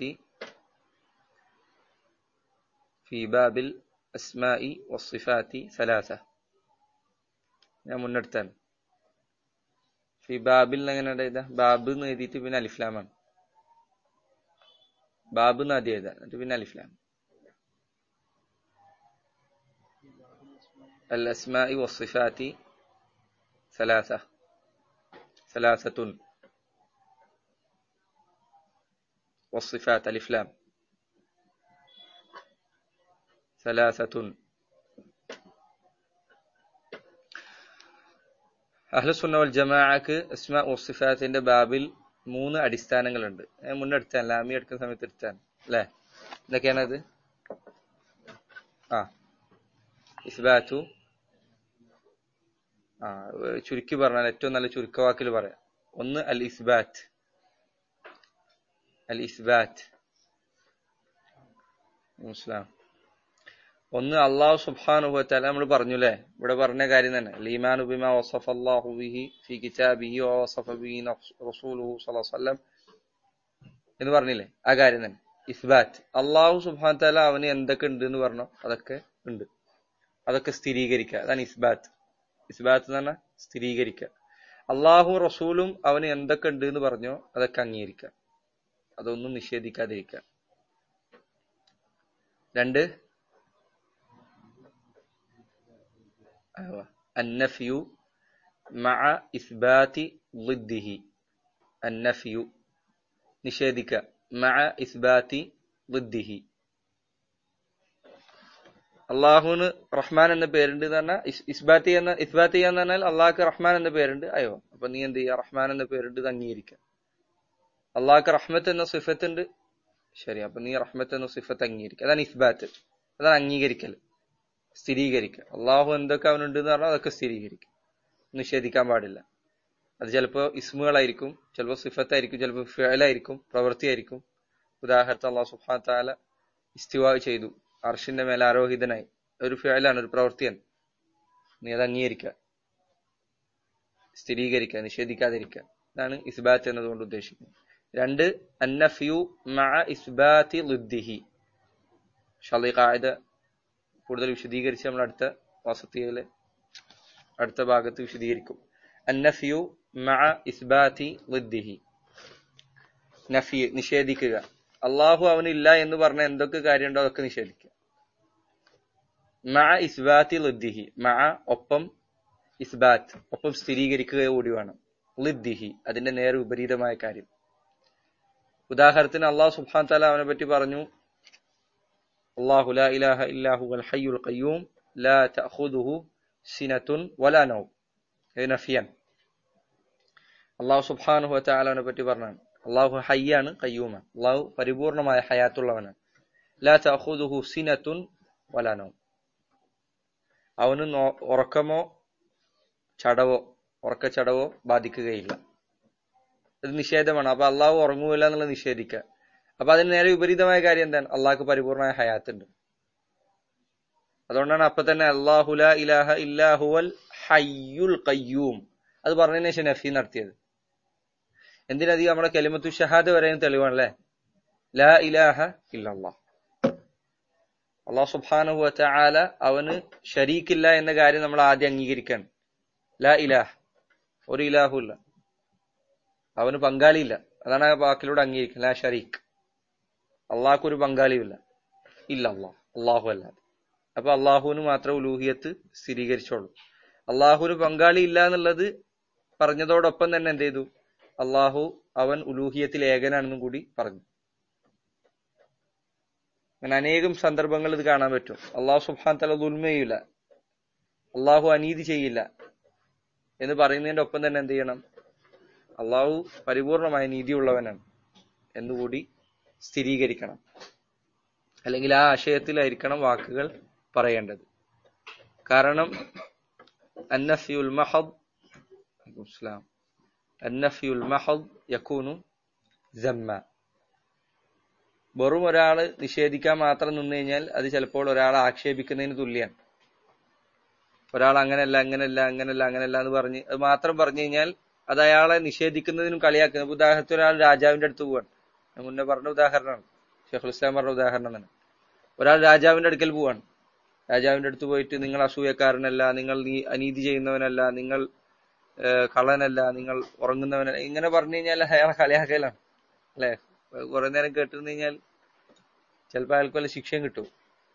في باب الأسماء والصفات ثلاثة ഞാൻ മുന്നെടുത്താണ് ഫി ബാബിൽ എങ്ങനെ എഴുതാ ബാബ് എന്ന് എഴുതിയിട്ട് പിന്നെ അലിഫ്ലാമാണ് ബാബ് എന്ന് ആദ്യം എഴുതാം എന്നിട്ട് പിന്നെ അലിഫ്ലാം الأسماء والصفات ثلاثة ثلاثة والصفات ألف لام ثلاثة അഹ്ലുസുന്ന വൽ ജമാഅക്ക് അസ്മാ വസിഫാത്തിന്റെ ബാബിൽ മൂന്ന് അടിസ്ഥാനങ്ങളുണ്ട് ഞാൻ മുന്നേ എടുത്താൻ ലാമി എടുക്കുന്ന സമയത്ത് എടുത്താൻ അല്ലേ എന്തൊക്കെയാണത് ആ ഇസ്ബാത്തു ആ ചുരുക്കി പറഞ്ഞാൽ ഏറ്റവും നല്ല ചുരുക്കവാക്കിൽ പറയാം ഒന്ന് അൽ ഇസ്ബാത്ത് അൽ ഇസ്ബാത്ത് മുസ്ലാം ഒന്ന് അള്ളാഹു സുബ്ഹാനഹു വതആല നമ്മൾ പറഞ്ഞു അല്ലേ ഇവിടെ പറഞ്ഞ കാര്യം തന്നെ ലീമാനു ബിമാ വസഫ അല്ലാഹു ബിഹി ഫി കിതാബിഹി വ വസഫ ബിഹി റസൂലുഹു സ്വല്ലല്ലാഹു അലൈഹി വസല്ലം എന്ന് പറഞ്ഞില്ലേ ആ കാര്യം തന്നെ ഇസ്ബാത്ത് അള്ളാഹു സുബ്ഹാനഹു വതആല അവന് എന്തൊക്കെ ഉണ്ട് എന്ന് പറഞ്ഞോ അതൊക്കെ ഉണ്ട് അതൊക്കെ സ്ഥിരീകരിക്കുക അതാണ് ഇസ്ബാത്ത് ഇസ്ബാത്ത് എന്ന് പറഞ്ഞാൽ സ്ഥിരീകരിക്കുക അള്ളാഹു റസൂലും അവന് എന്തൊക്കെ ഉണ്ട് എന്ന് പറഞ്ഞോ അതൊക്കെ അംഗീകരിക്കുക അതൊന്നും നിഷേധിക്കാതിരിക്കുക രണ്ട് النفي مع إثبات ضده النفي നിഷേധിക്കുക مع إثبات ضده അള്ളാഹുവിന് റഹ്മാൻ എന്ന പേരുണ്ട് എന്ന് പറഞ്ഞാൽ ഇസ്ബാത്ത് ചെയ്യുന്ന ഇസ്ബാത്ത് ചെയ്യാന്ന് പറഞ്ഞാൽ അള്ളാഹ്ക്ക് റഹ്മാൻ എന്ന പേരുണ്ട് അയ്യോ അപ്പൊ നീ എന്ത് ചെയ്യുക റഹ്മാൻ എന്ന പേരുണ്ട് ഇത് അംഗീകരിക്കുക അള്ളാഹ്ക്ക് റഹ്മത്ത് എന്ന സിഫത്ത് ഉണ്ട് ശരി അപ്പൊ നീ റഹ്മത്ത് എന്ന സിഫത്ത് അംഗീകരിക്കുക അതാണ് ഇസ്ബാത്ത് അതാണ് അംഗീകരിക്കൽ സ്ഥിരീകരിക്കുക അള്ളാഹു എന്തൊക്കെ അവനുണ്ട് എന്ന് പറഞ്ഞാൽ അതൊക്കെ സ്ഥിരീകരിക്കുക നിഷേധിക്കാൻ പാടില്ല അത് ചിലപ്പോൾ ഇസ്മുകളായിരിക്കും ചിലപ്പോൾ സിഫത്തായിരിക്കും ചിലപ്പോൾ ഫിയലായിരിക്കും പ്രവൃത്തിയായിരിക്കും ഉദാഹരണത്തിന് അള്ളാഹു സുഹാൻ താല ഇസ്തിവാ ചെയ്തു അർഷിന്റെ മേലെ ആരോഹിതനായി ഒരു ഫിയലാണ് ഒരു പ്രവൃത്തിയാണ് നീ അത് അംഗീകരിക്കുക സ്ഥിരീകരിക്കുക നിഷേധിക്കാതിരിക്കുക ഇതാണ് ഇസ്ബാത്ത് എന്നതുകൊണ്ട് ഉദ്ദേശിക്കുന്നത് രണ്ട് അന്നഫ്യു മഅ ഇസ്ബാത്തി ലുദ്ദിഹി ഷലി കായത കൂടുതൽ വിശദീകരിച്ച് നമ്മൾ അടുത്ത വസത്തിയിലെ അടുത്ത ഭാഗത്ത് വിശദീകരിക്കും അന്നഫിയു മഅ ഇസ്ബാത്തി ളിദ്ദിഹി നഫി നിഷേധിക്കുക അള്ളാഹു അവനില്ല എന്ന് പറഞ്ഞ എന്തൊക്കെ കാര്യമുണ്ടോ അതൊക്കെ നിഷേധിക്കുക മഅ ഇസ്ബാത്തി ളിദ്ദിഹി മഅ ഒപ്പം ഇസ്ബാത്ത് ഒപ്പം സ്ഥിരീകരിക്കുക കൂടി വേണം ളിദ്ദിഹി അതിന്റെ നേരെ വിപരീതമായ കാര്യം ഉദാഹരണത്തിന് അള്ളാഹു സുബ്ഹാൻ തആല അവനെ പറ്റി പറഞ്ഞു അള്ളാഹു ലാ ഇലാഹ ഇല്ലാഹു അൽ ഹയ്യുൽ ഖയ്യൂം ലാ തഅഖുദുഹു സിനത്തുൻ വലാ നൗം ഇത് നഫിയാൻ അള്ളാഹു സുബ്ഹാനഹു വതആല അവനെ പറ്റി പറഞ്ഞാണ് അള്ളാഹു ഹയ്യാണ് ഖയ്യൂമാണ് അള്ളാഹു പരിപൂർണമായ ഹയാത്തുള്ളവനാണ് ലാ തഅഖുദുഹു സിനത്തുൻ വലാ നൗം അവന് നോ- ഉറക്കമോ ചടവോ ഉറക്കച്ചടവോ ബാധിക്കുകയില്ല ഇത് നിഷേധമാണ് അപ്പൊ അള്ളാഹു ഉറങ്ങുകയില്ല എന്നുള്ളത് നിഷേധിക്കുക അപ്പൊ അതിന് നേരെ വിപരീതമായ കാര്യം എന്താണ് അള്ളാഹ്ക്ക് പരിപൂർണമായ ഹയാത്തുണ്ട് അതുകൊണ്ടാണ് അപ്പൊ തന്നെ അള്ളാഹു ലാ ഇലാഹ ഇല്ലാഹുവൽ ഹയ്യുൽ ഖയ്യൂം അത് പറഞ്ഞതിന് ശേഷം നഫി നടത്തിയത് എന്തിനധികം നമ്മുടെ കെലിമത്തു ഷഹാദ് വരെയും തെളിവാണല്ലേ ലാ ഇലാഹ ഇല്ലല്ലാഹ് അള്ളാഹു സുബ്ഹാനഹു വതആല അവന് ഷരീക്കില്ല എന്ന കാര്യം നമ്മൾ ആദ്യം അംഗീകരിക്കണം ലാ ഇലാഹ ഒരു ഇലാഹു ഇല്ല അവന് പങ്കാളിയില്ല അതാണ് ആ വാക്കിലൂടെ അംഗീകരിക്കുക ലാ ഷരീഖ് അള്ളാഹ്ക്ക് ഒരു പങ്കാളിയുമില്ല ഇല്ല അള്ളാഹ് അള്ളാഹു അല്ലാതെ അപ്പൊ അള്ളാഹുവിന് മാത്രം ഉലൂഹിയത്ത് സ്ഥിരീകരിച്ചോളൂ അള്ളാഹുവിന് പങ്കാളി ഇല്ല എന്നുള്ളത് പറഞ്ഞതോടൊപ്പം തന്നെ എന്ത് ചെയ്തു അള്ളാഹു അവൻ ഉലൂഹിയത്തിൽ ഏകനാണെന്നും കൂടി പറഞ്ഞു അങ്ങനെ അനേകം സന്ദർഭങ്ങൾ ഇത് കാണാൻ പറ്റും അള്ളാഹു സുബ്ഹാൻ തല ദുൽമയില്ല അള്ളാഹു അനീതി ചെയ്യില്ല എന്ന് പറയുന്നതിന്റെ ഒപ്പം തന്നെ എന്ത് ചെയ്യണം അള്ളാഹു പരിപൂർണമായ നീതിയുള്ളവനാണ് എന്നുകൂടി സ്ഥിരീകരിക്കണം അല്ലെങ്കിൽ ആ ആശയത്തിലായിരിക്കണം വാക്കുകൾ പറയേണ്ടത് കാരണം അന്നഫിയുൽ മഹദ് ഇസ്ലാം അന്നഫിയുൽ മഹദ് യക്കൂനു ജമ്മ വെറും ഒരാള് നിഷേധിക്കാൻ മാത്രം നിന്ന് കഴിഞ്ഞാൽ അത് ചിലപ്പോൾ ഒരാളെ ആക്ഷേപിക്കുന്നതിന് തുല്യാണ് ഒരാൾ അങ്ങനെയല്ല അങ്ങനെയല്ല അങ്ങനെയല്ല അങ്ങനെയല്ല എന്ന് പറഞ്ഞ് അത് മാത്രം പറഞ്ഞു കഴിഞ്ഞാൽ അത് അയാളെ നിഷേധിക്കുന്നതിനും കളിയാക്കുന്നത് ഇപ്പൊ ഉദാഹരണത്തിന് ഒരാൾ രാജാവിന്റെ അടുത്ത് പോവാണ് ഞാൻ മുന്നേ പറഞ്ഞ ഉദാഹരണമാണ് ഷെയ്ഖുൽ ഇസ്ലാം പറഞ്ഞ ഉദാഹരണം തന്നെ ഒരാൾ രാജാവിന്റെ അടുക്കൽ പോവാണ് രാജാവിന്റെ അടുത്ത് പോയിട്ട് നിങ്ങൾ അസൂയക്കാരനല്ല നിങ്ങൾ നീ അനീതി ചെയ്യുന്നവനല്ല നിങ്ങൾ ഏഹ്, കള്ളനല്ല നിങ്ങൾ ഉറങ്ങുന്നവനല്ല ഇങ്ങനെ പറഞ്ഞു കഴിഞ്ഞാൽ അയാളെ കളിയാക്കലാണ് അല്ലെ കുറെ നേരം കേട്ടിരുന്നു കഴിഞ്ഞാൽ ചിലപ്പോൾ അയാൾക്ക് വല്ല ശിക്ഷയും കിട്ടും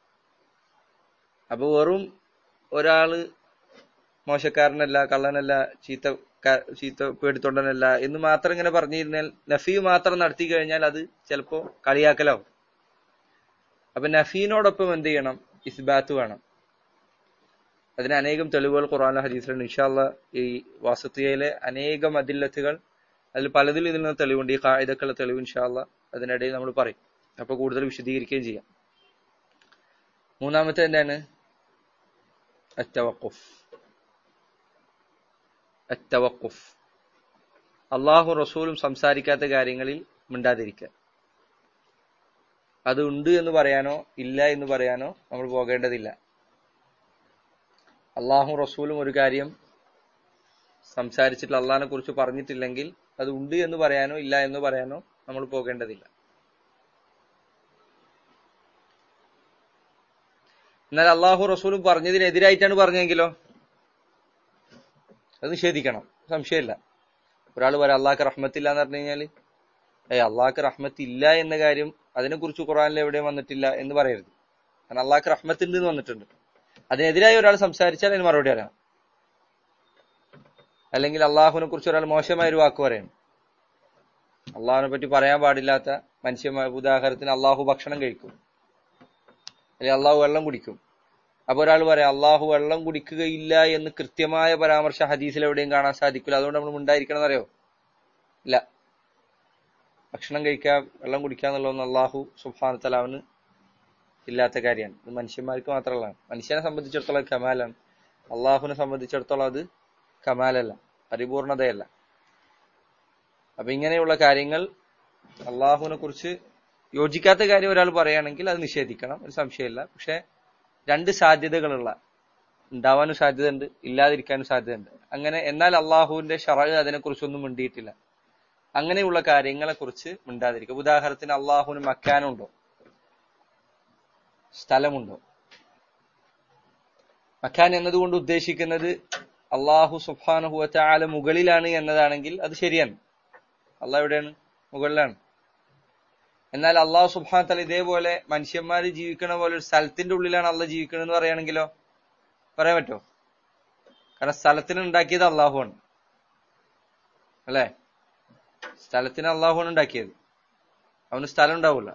അപ്പൊ വെറും ഒരാള് മോശക്കാരനല്ല കള്ളനല്ല ചീത്ത ക- ചീത്ത പേടിത്തൊണ്ടനല്ല എന്ന് മാത്രം ഇങ്ങനെ പറഞ്ഞിരുന്നാൽ നഫീ മാത്രം നടത്തി കഴിഞ്ഞാൽ അത് ചിലപ്പോ കളിയാക്കലാവും അപ്പൊ നഫീനോടൊപ്പം എന്ത് ചെയ്യണം ഇസ്ബാത്ത് വേണം അതിന് അനേകം തെളിവുകൾ ഖുർആാനിലെ ഹദീസിലുണ്ട് ഇൻഷാല്ല ഈ വാസത്തിയയിലെ അനേകം അതില്ലത്തുകൾ അതിൽ പലതിലും ഇതിൽ നിന്ന് തെളിവുണ്ട് ഈ കായികക്കുള്ള തെളിവ് ഇൻഷാല്ല അതിനിടയിൽ നമ്മൾ പറയും അപ്പൊ കൂടുതൽ വിശദീകരിക്കുകയും ചെയ്യാം മൂന്നാമത്തെ എന്താണ് അറ്റവക്കുഫ് അറ്റവക്കുഫ് അള്ളാഹു റസൂലും സംസാരിക്കാത്ത കാര്യങ്ങളിൽ മിണ്ടാതിരിക്കുക അത് ഉണ്ട് എന്ന് പറയാനോ ഇല്ല എന്ന് പറയാനോ നമ്മൾ പോകേണ്ടതില്ല അള്ളാഹു റസൂലും ഒരു കാര്യം സംസാരിച്ചിട്ട് അള്ളാഹിനെ കുറിച്ച് പറഞ്ഞിട്ടില്ലെങ്കിൽ അത് ഉണ്ട് എന്ന് പറയാനോ ഇല്ല എന്ന് പറയാനോ നമ്മൾ പോകേണ്ടതില്ല എന്നാൽ അള്ളാഹു റസൂലും പറഞ്ഞതിനെതിരായിട്ടാണ് പറഞ്ഞെങ്കിലോ അത് നിഷേധിക്കണം സംശയമില്ല ഒരാൾ പറയാം അള്ളാഹ്ക്ക് റഹ്മത്തില്ല എന്ന് പറഞ്ഞു കഴിഞ്ഞാൽ ഏയ് അള്ളാഹ്ക്ക് റഹ്മത്ത് ഇല്ല എന്ന കാര്യം അതിനെക്കുറിച്ച് ഖുറാനിൽ എവിടെയും വന്നിട്ടില്ല എന്ന് പറയരുത് കാരണം അള്ളാഹ്ക്ക് റഹ്മത്ത് ഉണ്ട് എന്ന് വന്നിട്ടുണ്ട് അതിനെതിരായി ഒരാൾ സംസാരിച്ചാൽ അതിന് മറുപടി അറിയണം അല്ലെങ്കിൽ അള്ളാഹുവിനെ കുറിച്ച് ഒരാൾ മോശമായ ഒരു വാക്ക് പറയണം അള്ളാഹുവിനെ പറ്റി പറയാൻ പാടില്ലാത്ത മനുഷ്യമായ ഉദാഹരണത്തിന് അള്ളാഹു ഭക്ഷണം കഴിക്കും അല്ലെങ്കിൽ അള്ളാഹു വെള്ളം കുടിക്കും അപ്പൊ ഒരാൾ പറയാം അള്ളാഹു വെള്ളം കുടിക്കുകയില്ല എന്ന് കൃത്യമായ പരാമർശം ഹദീസിൽ എവിടെയും കാണാൻ സാധിക്കില്ല അതുകൊണ്ട് നമ്മൾ ഉണ്ടായിരിക്കണം എന്നറിയോ ഇല്ല ഭക്ഷണം കഴിക്കുക വെള്ളം കുടിക്കുക എന്നുള്ളതൊന്നും അള്ളാഹു സുബാന തലാവിന് ഇല്ലാത്ത കാര്യമാണ് ഇത് മനുഷ്യന്മാർക്ക് മാത്രമുള്ളതാണ് മനുഷ്യനെ സംബന്ധിച്ചിടത്തോളം കമാലാണ് അള്ളാഹുവിനെ സംബന്ധിച്ചിടത്തോളം അത് കമാലല്ല പരിപൂർണതയല്ല അപ്പൊ ഇങ്ങനെയുള്ള കാര്യങ്ങൾ അള്ളാഹുവിനെ കുറിച്ച് യോജിക്കാത്ത കാര്യം ഒരാൾ പറയുകയാണെങ്കിൽ അത് നിഷേധിക്കണം ഒരു സംശയമില്ല പക്ഷെ രണ്ട് സാധ്യതകളുള്ള ഉണ്ടാവാനും സാധ്യതയുണ്ട് ഇല്ലാതിരിക്കാനും സാധ്യതയുണ്ട് അങ്ങനെ എന്നാൽ അള്ളാഹുവിന്റെ ഷറ അതിനെക്കുറിച്ചൊന്നും മിണ്ടിയിട്ടില്ല അങ്ങനെയുള്ള കാര്യങ്ങളെ കുറിച്ച് മിണ്ടാതിരിക്കുക ഉദാഹരണത്തിന് അള്ളാഹുവിന് മക്കാനുണ്ടോ സ്ഥലമുണ്ടോ മക്കാൻ എന്നതുകൊണ്ട് ഉദ്ദേശിക്കുന്നത് അള്ളാഹു സുബാനുഹുവറ്റ ആല മുകളിലാണ് എന്നതാണെങ്കിൽ അത് ശരിയാണ് അള്ളാഹ് എവിടെയാണ് മുകളിലാണ് എന്നാൽ അള്ളാഹു സുബാൻ തല ഇതേപോലെ മനുഷ്യന്മാര് ജീവിക്കണ പോലെ ഒരു സ്ഥലത്തിന്റെ ഉള്ളിലാണ് അള്ളാഹ് ജീവിക്കണമെന്ന് പറയുകയാണെങ്കിലോ പറയാൻ പറ്റുമോ കാരണം സ്ഥലത്തിന് ഉണ്ടാക്കിയത് അള്ളാഹുവാണ് അല്ലേ സ്ഥലത്തിന് അള്ളാഹുവാണ് ഉണ്ടാക്കിയത് അവന് സ്ഥലം ഉണ്ടാവില്ല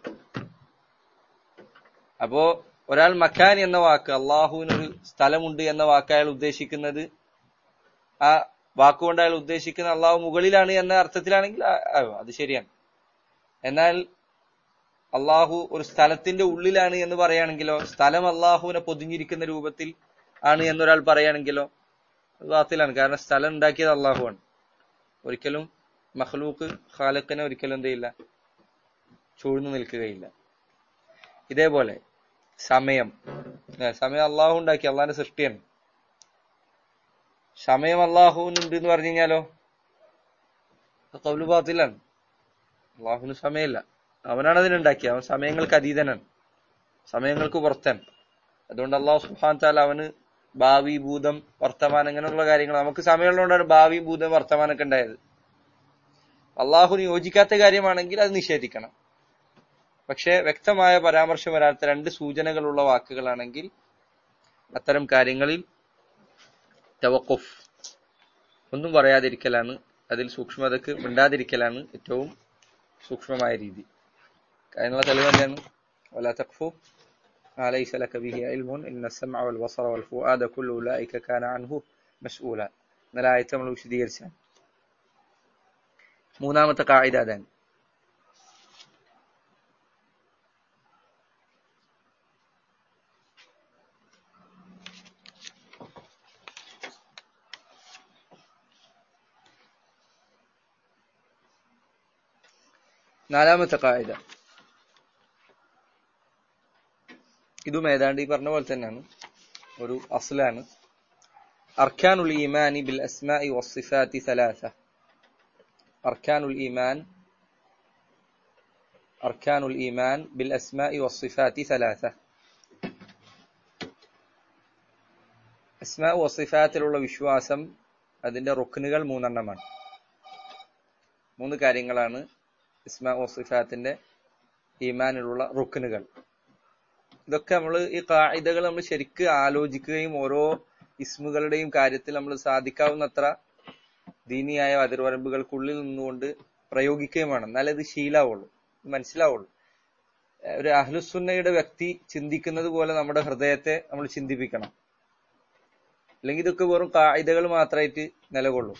അപ്പോ ഒരാൾ മക്കാൻ എന്ന വാക്ക് അള്ളാഹുവിനൊരു സ്ഥലമുണ്ട് എന്ന വാക്ക് അയാൾ ഉദ്ദേശിക്കുന്നത് ആ വാക്കുകൊണ്ട് അയാൾ ഉദ്ദേശിക്കുന്ന അള്ളാഹു മുകളിലാണ് എന്ന അർത്ഥത്തിലാണെങ്കിൽ അത് ശരിയാണ് എന്നാൽ അള്ളാഹു ഒരു സ്ഥലത്തിന്റെ ഉള്ളിലാണ് എന്ന് പറയുകയാണെങ്കിലോ സ്ഥലം അള്ളാഹുവിനെ പൊതിഞ്ഞിരിക്കുന്ന രൂപത്തിൽ ആണ് എന്നൊരാൾ പറയുകയാണെങ്കിലോ അത് വാത്തിലാണ് കാരണം സ്ഥലം ഉണ്ടാക്കിയത് അള്ളാഹുവാണ് ഒരിക്കലും മഹ്ലൂക്ക് ഖാലക്കിനെ ഒരിക്കലും എന്ത് ചെയ്യില്ല ചൂഴ്ന്നു നിൽക്കുകയില്ല ഇതേപോലെ സമയം സമയം അള്ളാഹു ഉണ്ടാക്കി അള്ളാഹിന്റെ സൃഷ്ടിയാണ് സമയം അള്ളാഹുവിനുണ്ട് എന്ന് പറഞ്ഞു കഴിഞ്ഞാലോ കൗലു ബാത്തിലാണ് അള്ളാഹുവിന് സമയമില്ല അവനാണ് അതിനുണ്ടാക്കിയത് അവൻ സമയങ്ങൾക്ക് അതീതനാണ് സമയങ്ങൾക്ക് പുറത്താണ് അതുകൊണ്ട് അള്ളാഹു സുഹാൻ താല അവന് ഭാവി ഭൂതം വർത്തമാനം അങ്ങനെയുള്ള കാര്യങ്ങൾ നമുക്ക് സമയമുള്ളതുകൊണ്ടാണ് ഭാവി ഭൂതം വർത്തമാനമൊക്കെ ഉണ്ടായത് അള്ളാഹുന് യോജിക്കാത്ത കാര്യമാണെങ്കിൽ അത് നിഷേധിക്കണം പക്ഷെ വ്യക്തമായ പരാമർശം വരാത്ത രണ്ട് സൂചനകളുള്ള വാക്കുകളാണെങ്കിൽ അത്തരം കാര്യങ്ങളിൽ തവക്കുഫ് ഒന്നും പറയാതിരിക്കലാണ് അതിൽ സൂക്ഷ്മതക്ക് മിണ്ടാതിരിക്കലാണ് ഏറ്റവും സൂക്ഷ്മമായ രീതി അതിനുള്ള തെളിവ് എന്താണ് ولا تقفوا ما ليس لك به علم إن السمع والبصر والفؤاد كل أولئك كان عنه مسؤولا എന്നാൽ ആയത്ത് നമ്മൾ വിശദീകരിച്ചാണ് മൂന്നാമത്തെ കായിക അതാണ് നാലാമത്തെ കായിക ഇതും ഏതാണ്ട് ഈ പറഞ്ഞ പോലെ തന്നെയാണ് ഒരു അസ്ലാണ് അർക്കാനുൽ ഈമാനി ബിൽ അസ്മാഇ വസ്സിഫാത്തി സലാസ അർക്കാനുൽ ഈമാൻ അർക്കാനുൽ ഈമാൻ ബിൽ അസ്മാഇ വസ്സിഫാത്തി സലാസ അസ്മാ വസ്സിഫാത്തിലുള്ള വിശ്വാസം അതിന്റെ റുക്നുകൾ മൂന്നെണ്ണമാണ് മൂന്ന് കാര്യങ്ങളാണ് ഇസ്മാ വസിഫാത്തിന്റെ ഈമാനിലുള്ള റുക്കനുകൾ ഇതൊക്കെ നമ്മൾ ഈ കായികകൾ നമ്മൾ ശരിക്ക് ആലോചിക്കുകയും ഓരോ ഇസ്മുകളുടെയും കാര്യത്തിൽ നമ്മൾ സാധിക്കാവുന്നത്ര ദീനിയായ അതിർവരമ്പുകൾക്കുള്ളിൽ നിന്നുകൊണ്ട് പ്രയോഗിക്കുകയും വേണം എന്നാലേ ഇത് ശീലാവുള്ളൂ മനസ്സിലാവുള്ളൂ ഒരു അഹ്ലുസുന്നയുടെ വ്യക്തി ചിന്തിക്കുന്നത് പോലെ നമ്മുടെ ഹൃദയത്തെ നമ്മൾ ചിന്തിപ്പിക്കണം അല്ലെങ്കിൽ ഇതൊക്കെ വെറും കായികകൾ മാത്രമായിട്ട് നിലകൊള്ളും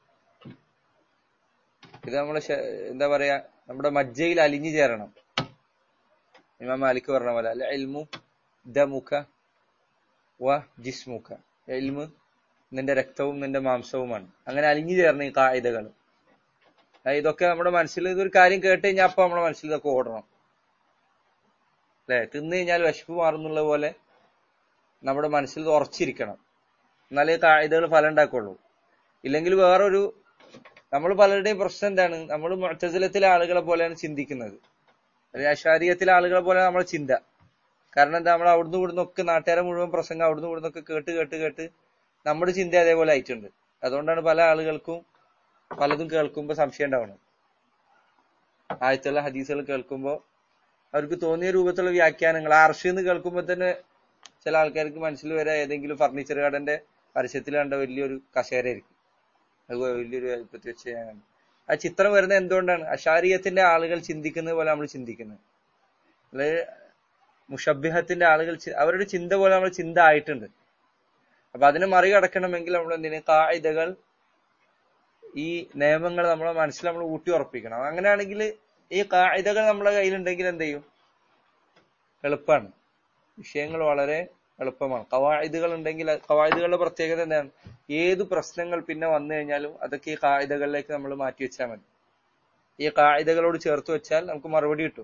ഇത് നമ്മളെ എന്താ പറയാ നമ്മുടെ മജ്ജയിൽ അലിഞ്ഞു ചേരണം ഇമാം മാലിക് പറഞ്ഞ പോലെ അല്ല എൽമു ദമുഖ വ ജിസ്മുഖ എൽമ് നിന്റെ രക്തവും നിന്റെ മാംസവുമാണ് അങ്ങനെ അലിഞ്ഞു ചേർന്ന ഈ കായികകൾ ഇതൊക്കെ നമ്മുടെ മനസ്സിൽ ഇതൊരു കാര്യം കേട്ട് കഴിഞ്ഞാൽ അപ്പൊ നമ്മുടെ മനസ്സിൽ ഇതൊക്കെ ഓടണം അല്ലെ തിന്നു കഴിഞ്ഞാൽ വിശപ്പ് മാറുന്നുള്ള പോലെ നമ്മുടെ മനസ്സിൽ ഇത് ഉറച്ചിരിക്കണം എന്നാലേ കായികകൾ ഫലം ഉണ്ടാക്കുള്ളൂ ഇല്ലെങ്കിൽ വേറൊരു നമ്മൾ പലരുടെയും പ്രശ്നം എന്താണ് നമ്മൾ മുഴത്തസിലത്തിലെ ആളുകളെ പോലെയാണ് ചിന്തിക്കുന്നത് അല്ലെങ്കിൽ അശാരീയത്തിലെ ആളുകളെ പോലെ നമ്മളെ ചിന്ത കാരണം എന്താ നമ്മൾ അവിടുന്ന് ഇവിടുന്ന് ഒക്കെ നാട്ടുകാരെ മുഴുവൻ പ്രസംഗം അവിടുന്ന് ഇവിടുന്ന് ഒക്കെ കേട്ട് കേട്ട് കേട്ട് നമ്മുടെ ചിന്ത അതേപോലെ ആയിട്ടുണ്ട് അതുകൊണ്ടാണ് പല ആളുകൾക്കും പലതും കേൾക്കുമ്പോൾ സംശയം ഉണ്ടാവുന്നത് ആയത്തുള്ള ഹദീസുകൾ കേൾക്കുമ്പോൾ അവർക്ക് തോന്നിയ രൂപത്തിലുള്ള വ്യാഖ്യാനങ്ങൾ അർഷ് എന്ന് കേൾക്കുമ്പോൾ തന്നെ ചില ആൾക്കാർക്ക് മനസ്സിൽ വരെ ഏതെങ്കിലും ഫർണിച്ചർ കടന്റെ പരസ്യത്തിൽ കണ്ട വലിയൊരു കസേരയായിരിക്കും അത് വലിയൊരു വലിപ്പത്തിൽ വെച്ച് ഞാൻ ആ ചിത്രം വരുന്നത് എന്തുകൊണ്ടാണ് അഷാരിയത്തിന്റെ ആളുകൾ ചിന്തിക്കുന്നത് പോലെ നമ്മൾ ചിന്തിക്കുന്നത് അതായത് മുഷബ്ബിഹത്തിന്റെ ആളുകൾ അവരുടെ ചിന്ത പോലെ നമ്മൾ ചിന്ത ആയിട്ടുണ്ട് അപ്പൊ അതിനെ മറികടക്കണമെങ്കിൽ നമ്മൾ എന്തിനു കായികകൾ ഈ നിയമങ്ങൾ നമ്മളെ മനസ്സിൽ നമ്മൾ ഊട്ടി ഉറപ്പിക്കണം അങ്ങനെയാണെങ്കിൽ ഈ കായികകൾ നമ്മളെ കയ്യിലുണ്ടെങ്കിൽ എന്ത് ചെയ്യും എളുപ്പമാണ് വിഷയങ്ങൾ വളരെ എളുപ്പമാണ് കവായിദുകൾ ഉണ്ടെങ്കിൽ കവായിദുകളുടെ പ്രത്യേകത എന്താണ് ഏത് പ്രശ്നങ്ങൾ പിന്നെ വന്നു കഴിഞ്ഞാലും അതൊക്കെ ഈ കായികകളിലേക്ക് നമ്മൾ മാറ്റി വെച്ചാൽ മതി ഈ കായികകളോട് ചേർത്ത് വെച്ചാൽ നമുക്ക് മറുപടി കിട്ടും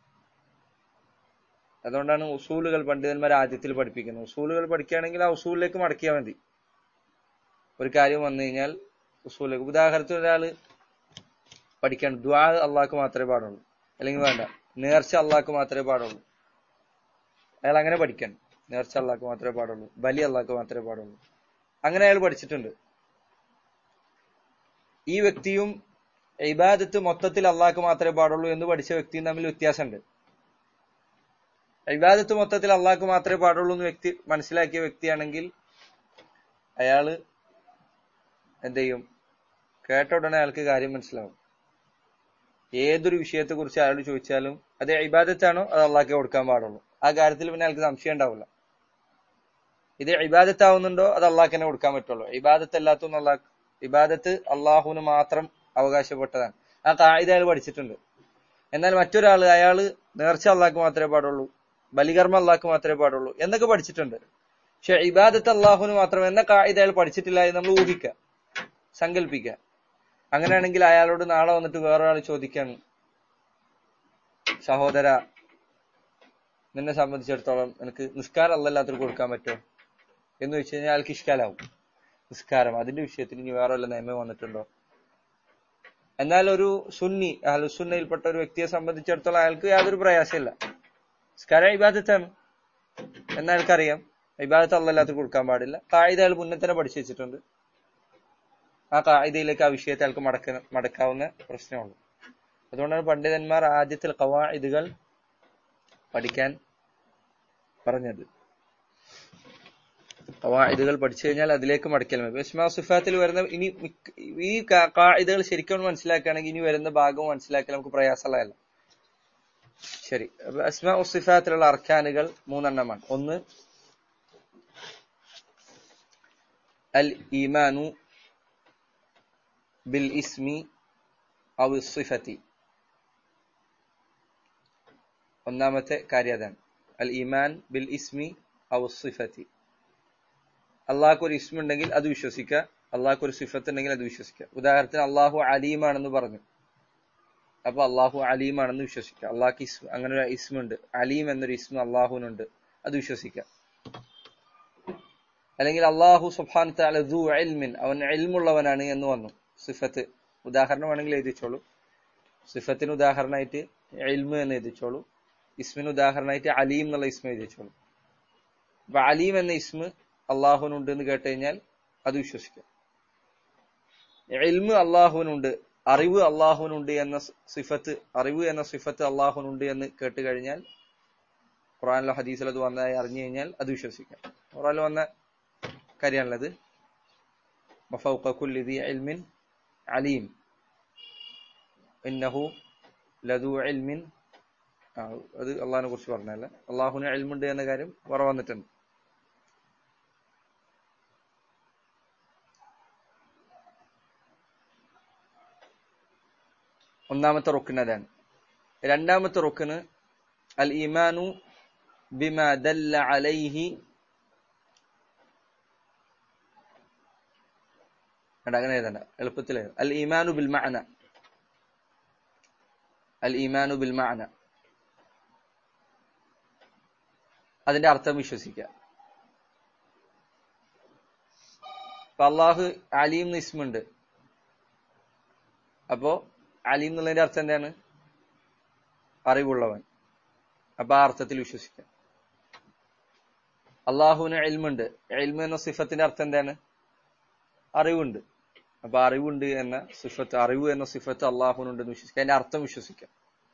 അതുകൊണ്ടാണ് ഉസൂലുകൾ പണ്ഡിതന്മാർ ആദ്യത്തിൽ പഠിപ്പിക്കുന്നത് ഉസൂലുകൾ പഠിക്കുകയാണെങ്കിൽ ആ ഉസൂലിലേക്ക് മടക്കിയാൽ മതി ഒരു കാര്യം വന്നു കഴിഞ്ഞാൽ ഉസൂലേക്ക് ഉദാഹരണത്തിന് ഒരാള് പഠിക്കാൻ ദ്വാ അള്ളാഹ്ക്ക് മാത്രമേ പാടുള്ളൂ അല്ലെങ്കിൽ വേണ്ട നേർച്ച അള്ളാഹ്ക്ക് മാത്രമേ പാടുള്ളൂ അയാൾ അങ്ങനെ പഠിക്കണം നേർച്ച അള്ളാഹ്ക്ക് മാത്രമേ പാടുള്ളൂ ബലി അള്ളാഹ്ക്ക് മാത്രമേ പാടുള്ളൂ അങ്ങനെ അയാൾ പഠിച്ചിട്ടുണ്ട് ഈ വ്യക്തിയും ഇബാദത്ത് മൊത്തത്തിൽ അള്ളാഹ്ക്ക് മാത്രമേ പാടുള്ളൂ എന്ന് പഠിച്ച വ്യക്തിയും തമ്മിൽ വ്യത്യാസമുണ്ട് ഇബാദത്ത് മൊത്തത്തിൽ അള്ളാഹ്ക്ക് മാത്രമേ പാടുള്ളൂ എന്ന് വ്യക്തി മനസ്സിലാക്കിയ വ്യക്തിയാണെങ്കിൽ അയാള് എന്ത് ചെയ്യും കേട്ട ഉടനെ അയാൾക്ക് കാര്യം മനസ്സിലാവും ഏതൊരു വിഷയത്തെ കുറിച്ച് അയാൾ ചോദിച്ചാലും അത് ഇബാദത്താണോ അത് അള്ളാഹ്ക്ക് കൊടുക്കാൻ പാടുള്ളൂ ആ കാര്യത്തിൽ പിന്നെ അയാൾക്ക് സംശയം ഉണ്ടാവില്ല ഇത് ഇബാദത്താവുന്നുണ്ടോ അത് അള്ളാഹ്ക്ക് തന്നെ കൊടുക്കാൻ പറ്റുള്ളൂ ഇബാദത്ത് അല്ലാത്തൊന്നും അള്ളാഹ് ഇബാദത്ത് അള്ളാഹുവിന് മാത്രം അവകാശപ്പെട്ടതാണ് ആ കായിക അയാൾ പഠിച്ചിട്ടുണ്ട് എന്നാൽ മറ്റൊരാൾ അയാള് നേർച്ച അള്ളാഹ്ക്ക് മാത്രമേ പാടുള്ളൂ ബലികർമ്മ അള്ളാഹ്ക്ക് മാത്രമേ പാടുള്ളൂ എന്നൊക്കെ പഠിച്ചിട്ടുണ്ട് പക്ഷെ ഇബാദത്ത് അള്ളാഹുവിന് മാത്രം എന്ന കായിക അയാൾ പഠിച്ചിട്ടില്ല എന്ന് നമ്മൾ ഊഹിക്കുക സങ്കല്പിക്കുക അങ്ങനെയാണെങ്കിൽ അയാളോട് നാളെ വന്നിട്ട് വേറൊരാൾ ചോദിക്കാണ് സഹോദര നിന്നെ സംബന്ധിച്ചിടത്തോളം എനിക്ക് നിസ്കാരം അല്ലല്ലാത്തവർക്ക് കൊടുക്കാൻ പറ്റുമോ എന്ന് വെച്ച് കഴിഞ്ഞാൽ അയാൾക്ക് ഇഷ്കാലാവും നിസ്കാരം അതിന്റെ വിഷയത്തിൽ ഇനി വേറെ വല്ല നിയമം വന്നിട്ടുണ്ടോ എന്നാൽ ഒരു സുന്നി അഹ്ലുസുന്നയിൽപ്പെട്ട ഒരു വ്യക്തിയെ സംബന്ധിച്ചിടത്തോളം അയാൾക്ക് യാതൊരു പ്രയാസമില്ല നിസ്കാരം ഇബാദത്താണ് എന്ന് അയാൾക്കറിയാം ഇബാദത്ത് അല്ലല്ലാത്തവർക്ക് കൊടുക്കാൻ പാടില്ല കായിക അയാൾ മുന്നേ തന്നെ പഠിച്ചു വെച്ചിട്ടുണ്ട് ആ കായികയിലേക്ക് ആ വിഷയത്തെ അയാൾക്ക് മടക്ക മടക്കാവുന്ന പ്രശ്നമുള്ളൂ അതുകൊണ്ടാണ് പണ്ഡിതന്മാർ ആദ്യത്തിൽ കവായിദുകൾ പഠിക്കാൻ പറഞ്ഞത് കവായിദുകൾ പഠിച്ചു കഴിഞ്ഞാൽ അതിലേക്ക് മടക്കൽ മതി ഇസ്മാ സുഫാത്തിൽ വരുന്ന ഇനി മിക്ക- ഈ കായിദുകൾ ശരിക്കും മനസ്സിലാക്കുകയാണെങ്കിൽ ഇനി വരുന്ന ഭാഗം മനസ്സിലാക്കാൻ നമുക്ക് പ്രയാസമുള്ളതല്ല ശരി അപ്പൊ അസ്മാ ഉസിഫാത്തിലുള്ള അർക്കാനുകൾ മൂന്നെണ്ണമാണ് ഒന്ന് അൽ ഈമാനു ബിൽ ഇസ്മി ഔ സിഫത്തി ഒന്നാമത്തെ കാര്യം അതാണ് അൽ ഈമാൻ ബിൽ ഇസ്മി ഔ സിഫത്തി അള്ളാഹ്ക്ക് ഒരു ഇസ്മ ഉണ്ടെങ്കിൽ അത് വിശ്വസിക്കുക അള്ളാഹ്ക്ക് ഒരു സിഫത്ത് ഉണ്ടെങ്കിൽ അത് വിശ്വസിക്കുക ഉദാഹരണത്തിന് അള്ളാഹു അലീമാണെന്ന് പറഞ്ഞു അപ്പൊ അള്ളാഹു അലീമാണെന്ന് വിശ്വസിക്കുക അള്ളാഹ്ക്ക് ഇസ്മ അങ്ങനെ ഒരു ഇസ്മ ഉണ്ട് അലീം എന്നൊരു ഇസ്മ അള്ളാഹുവിനുണ്ട് അത് വിശ്വസിക്കുക അല്ലെങ്കിൽ അള്ളാഹു സുബാൻ ദു ഇൽമിൻ അവൻ ഇൽമുള്ളവനാണ് എന്ന് വന്നു സിഫത്ത് ഉദാഹരണം വേണമെങ്കിൽ എഴുതിച്ചോളൂ സിഫത്തിന് ഉദാഹരണമായിട്ട് ഇൽമു എന്ന് എഴുതിച്ചോളൂ ഇസ്മിന് ഉദാഹരണമായിട്ട് അലീം എന്നുള്ള ഇസ്മ എഴുതിച്ചോളൂ അപ്പൊ അലീം എന്ന ഇസ്മ അള്ളാഹുവിനുണ്ട് എന്ന് കേട്ട് കഴിഞ്ഞാൽ അത് വിശ്വസിക്കുക ഇൽമു അള്ളാഹുവിനുണ്ട് അറിവ് അള്ളാഹുവിനുണ്ട് എന്ന സിഫത്ത് അറിവ് എന്ന സിഫത്ത് അള്ളാഹുവിനുണ്ട് എന്ന് കേട്ട് കഴിഞ്ഞാൽ ഖുറാനിലോ ഹദീസിലോ അത് വന്നതായി അറിഞ്ഞു കഴിഞ്ഞാൽ അത് വിശ്വസിക്കാം ഖുറാനിൽ വന്ന കാര്യമാണല്ലത് وفوق كل ذي علم عليم إنه لذو علم ആ, അത് അള്ളാഹിനെ കുറിച്ച് പറഞ്ഞല്ല അള്ളാഹുവിന് എൽമുണ്ട് എന്ന കാര്യം വേറെ വന്നിട്ടുണ്ട് ഒന്നാമത്തെ റുക്കിന് അതാണ് രണ്ടാമത്തെ റുക്കിന് അൽ ഈമാനു ബിമ ദല്ല അലൈഹി വേണ്ട അങ്ങനെ എഴുതണ്ട എളുപ്പത്തിൽ എഴുതാം. അൽ ഈമാനു ബിൽ മഅന അൽ ഈമാനു ബിൽ മഅന അതിന്റെ അർത്ഥം വിശ്വസിക്കുക അപ്പൊ അള്ളാഹു അലീം എന്ന് ഇസ്മുണ്ട് അപ്പോ അലീം എന്നുള്ളതിന്റെ അർത്ഥം എന്താണ് അറിവുള്ളവൻ അപ്പൊ ആ അർത്ഥത്തിൽ വിശ്വസിക്കുക അള്ളാഹുവിന് എൽമുണ്ട് എൽമു എന്ന സിഫത്തിന്റെ അർത്ഥം എന്താണ് അറിവുണ്ട് അപ്പൊ അറിവുണ്ട് എന്ന സിഫത്ത് അറിവ് എന്ന സിഫത്ത് അള്ളാഹുനുണ്ട് എന്ന് വിശ്വസിക്കുക അതിന്റെ അർത്ഥം വിശ്വസിക്കാം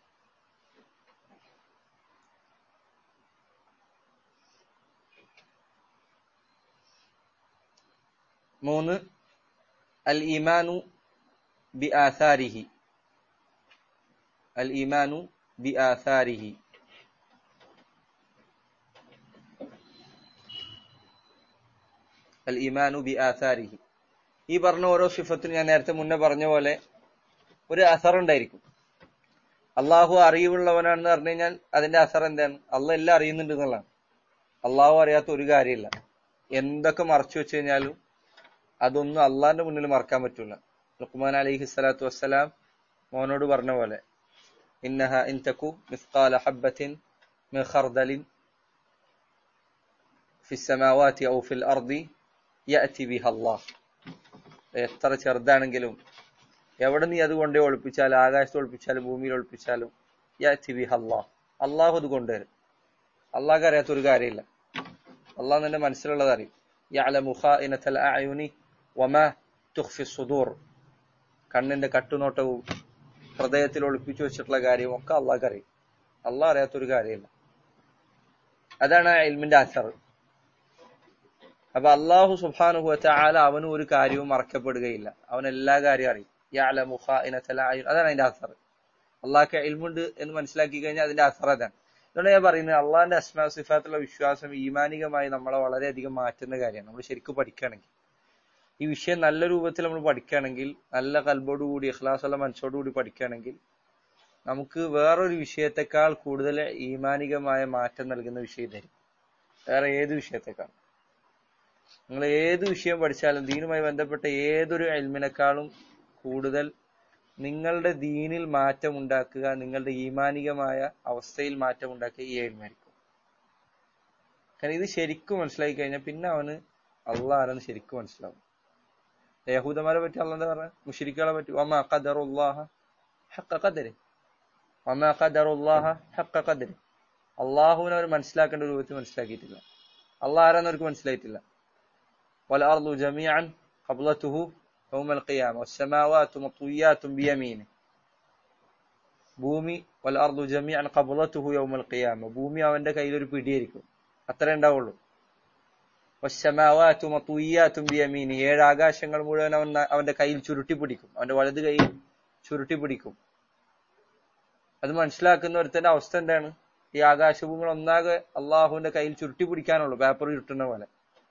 മൂന്ന് അൽ ഈമാനു ബി ആസാരിഹി അൽ ഈമാനു ബി ആസാരിഹി അൽ ഈമാനു ബി ആസാരിഹി ഈ പറഞ്ഞ ഓരോ സിഫത്തും ഞാൻ നേരത്തെ മുന്നേ പറഞ്ഞ പോലെ ഒരു അസർ ഉണ്ടായിരിക്കും അള്ളാഹു അറിവുള്ളവനാണെന്ന് പറഞ്ഞു കഴിഞ്ഞാൽ അതിന്റെ അസർ എന്താണ് അള്ളാഹ് എല്ലാം അറിയുന്നുണ്ട് എന്നുള്ളതാണ് അള്ളാഹു അറിയാത്ത ഒരു കാര്യമില്ല എന്തൊക്കെ മറച്ചു വെച്ച് കഴിഞ്ഞാലും അതൊന്നും അള്ളാഹിന്റെ മുന്നിൽ മറക്കാൻ പറ്റൂല ലുക്മാൻ അലിഹി സ്വലാത്തു വസ്സലാം മോനോട് പറഞ്ഞ പോലെ ഇന്നഹ ഇൻതക്കു മിസ്കാല ഹബ്ബത്തിൻ മിൻ ഖർദലിൻ ഫി السماوات أو في الأرض يأتي بها الله എത്ര ചെറുതാണെങ്കിലും എവിടെ നീ അത് കൊണ്ടേ ഒളിപ്പിച്ചാലും ആകാശത്ത് ഒളിപ്പിച്ചാലും ഭൂമിയിൽ ഒളിപ്പിച്ചാലും യാത്തി ബി അള്ളാഹ് അള്ളാഹു അത് കൊണ്ടുവരും അള്ളാഹ്ക്ക് അറിയാത്ത ഒരു കാര്യമില്ല അള്ളാഹ് നിന്റെ മനസ്സിലുള്ളത് അറിയും യഅലമു ഖായിനത്തൽ അഅയുനി വമാ തുഖ്ഫി സുദൂർ കണ്ണിന്റെ കട്ടുനോട്ടവും ഹൃദയത്തിൽ ഒളിപ്പിച്ചു വെച്ചിട്ടുള്ള കാര്യവും ഒക്കെ അള്ളാഹ് അറിയും അള്ളാഹ് അറിയാത്തൊരു കാര്യമില്ല അതാണ് ആ ഇൽമിന്റെ അസർ അപ്പൊ അള്ളാഹു സുബാനുഹു ആല അവന് ഒരു കാര്യവും മറക്കപ്പെടുകയില്ല അവൻ എല്ലാ കാര്യവും അറിയും യഅലമു ഖായിനത്തൽ അഅയുൻ അതാണ് അതിന്റെ അസർ അള്ളാഹ്ക്ക് ഇൽമുണ്ട് എന്ന് മനസ്സിലാക്കി കഴിഞ്ഞാൽ അതിന്റെ അസർ അതാണ് അതുകൊണ്ട് ഞാൻ പറയുന്നത് അള്ളാഹിന്റെ അസ്മാ സിഫാത്തുള്ള വിശ്വാസം ഈമാനികമായി നമ്മളെ വളരെയധികം മാറ്റുന്ന കാര്യമാണ് നമ്മൾ ശരിക്കും പഠിക്കുകയാണെങ്കിൽ ഈ വിഷയം നല്ല രൂപത്തിൽ നമ്മൾ പഠിക്കുകയാണെങ്കിൽ നല്ല കൽബോടുകൂടി ഇഖ്ലാസുള്ള മനസ്സോടുകൂടി പഠിക്കുകയാണെങ്കിൽ നമുക്ക് വേറൊരു വിഷയത്തെക്കാൾ കൂടുതൽ ഈമാനികമായ മാറ്റം നൽകുന്ന വിഷയം തരും വേറെ ഏത് വിഷയത്തെക്കാൾ നിങ്ങൾ ഏത് വിഷയം പഠിച്ചാലും ദീനുമായി ബന്ധപ്പെട്ട ഏതൊരു എൽമിനേക്കാളും കൂടുതൽ നിങ്ങളുടെ ദീനിൽ മാറ്റം ഉണ്ടാക്കുക നിങ്ങളുടെ ഈമാനികമായ അവസ്ഥയിൽ മാറ്റം ഉണ്ടാക്കുക ഈ എൽമായിരിക്കും കാരണം ഇത് ശരിക്കും മനസ്സിലാക്കി കഴിഞ്ഞാൽ പിന്നെ അവന് അള്ളാഹാരെന്ന് ശരിക്കും മനസ്സിലാവും യഹൂദന്മാരെ പറ്റി അള്ള എന്താ പറഞ്ഞ മുഷിരിക്കുകളെ പറ്റി വമാ ഖദറുല്ലാഹ ഹഖ ഖദരി വമാ ഖദറുല്ലാഹ ഹഖ ഖദരി അള്ളാഹുവിനെ അവർ മനസ്സിലാക്കേണ്ട രൂപത്തിൽ മനസ്സിലാക്കിയിട്ടില്ല അള്ളാഹ് ആരാന്ന് അവർക്ക് മനസ്സിലായിട്ടില്ല والأرض جميعا قبضته يوم القيامة والسماوات مطويات بيمينه ഭൂമി والأرض جميعا قبضته يوم القيامة ഭൂമി അവന്റെ കയ്യിൽ ഒരു പിടിയായിരിക്കും അത്രേ ഉണ്ടാവുള്ളൂ വശമാവാത്തു മത്തുയ്യാത്തും ബിയമീനി ഏഴ് ആകാശങ്ങൾ മുഴുവൻ അവൻ അവന്റെ കയ്യിൽ ചുരുട്ടി പിടിക്കും അവന്റെ വലത് കൈയിൽ ചുരുട്ടി പിടിക്കും അത് മനസ്സിലാക്കുന്ന ഒരുത്തന്റെ അവസ്ഥ എന്താണ് ഈ ആകാശഭൂമികൾ ഒന്നാകെ അള്ളാഹുവിന്റെ കയ്യിൽ ചുരുട്ടി പിടിക്കാനുള്ളൂ പേപ്പർ ചുട്ടുന്ന പോലെ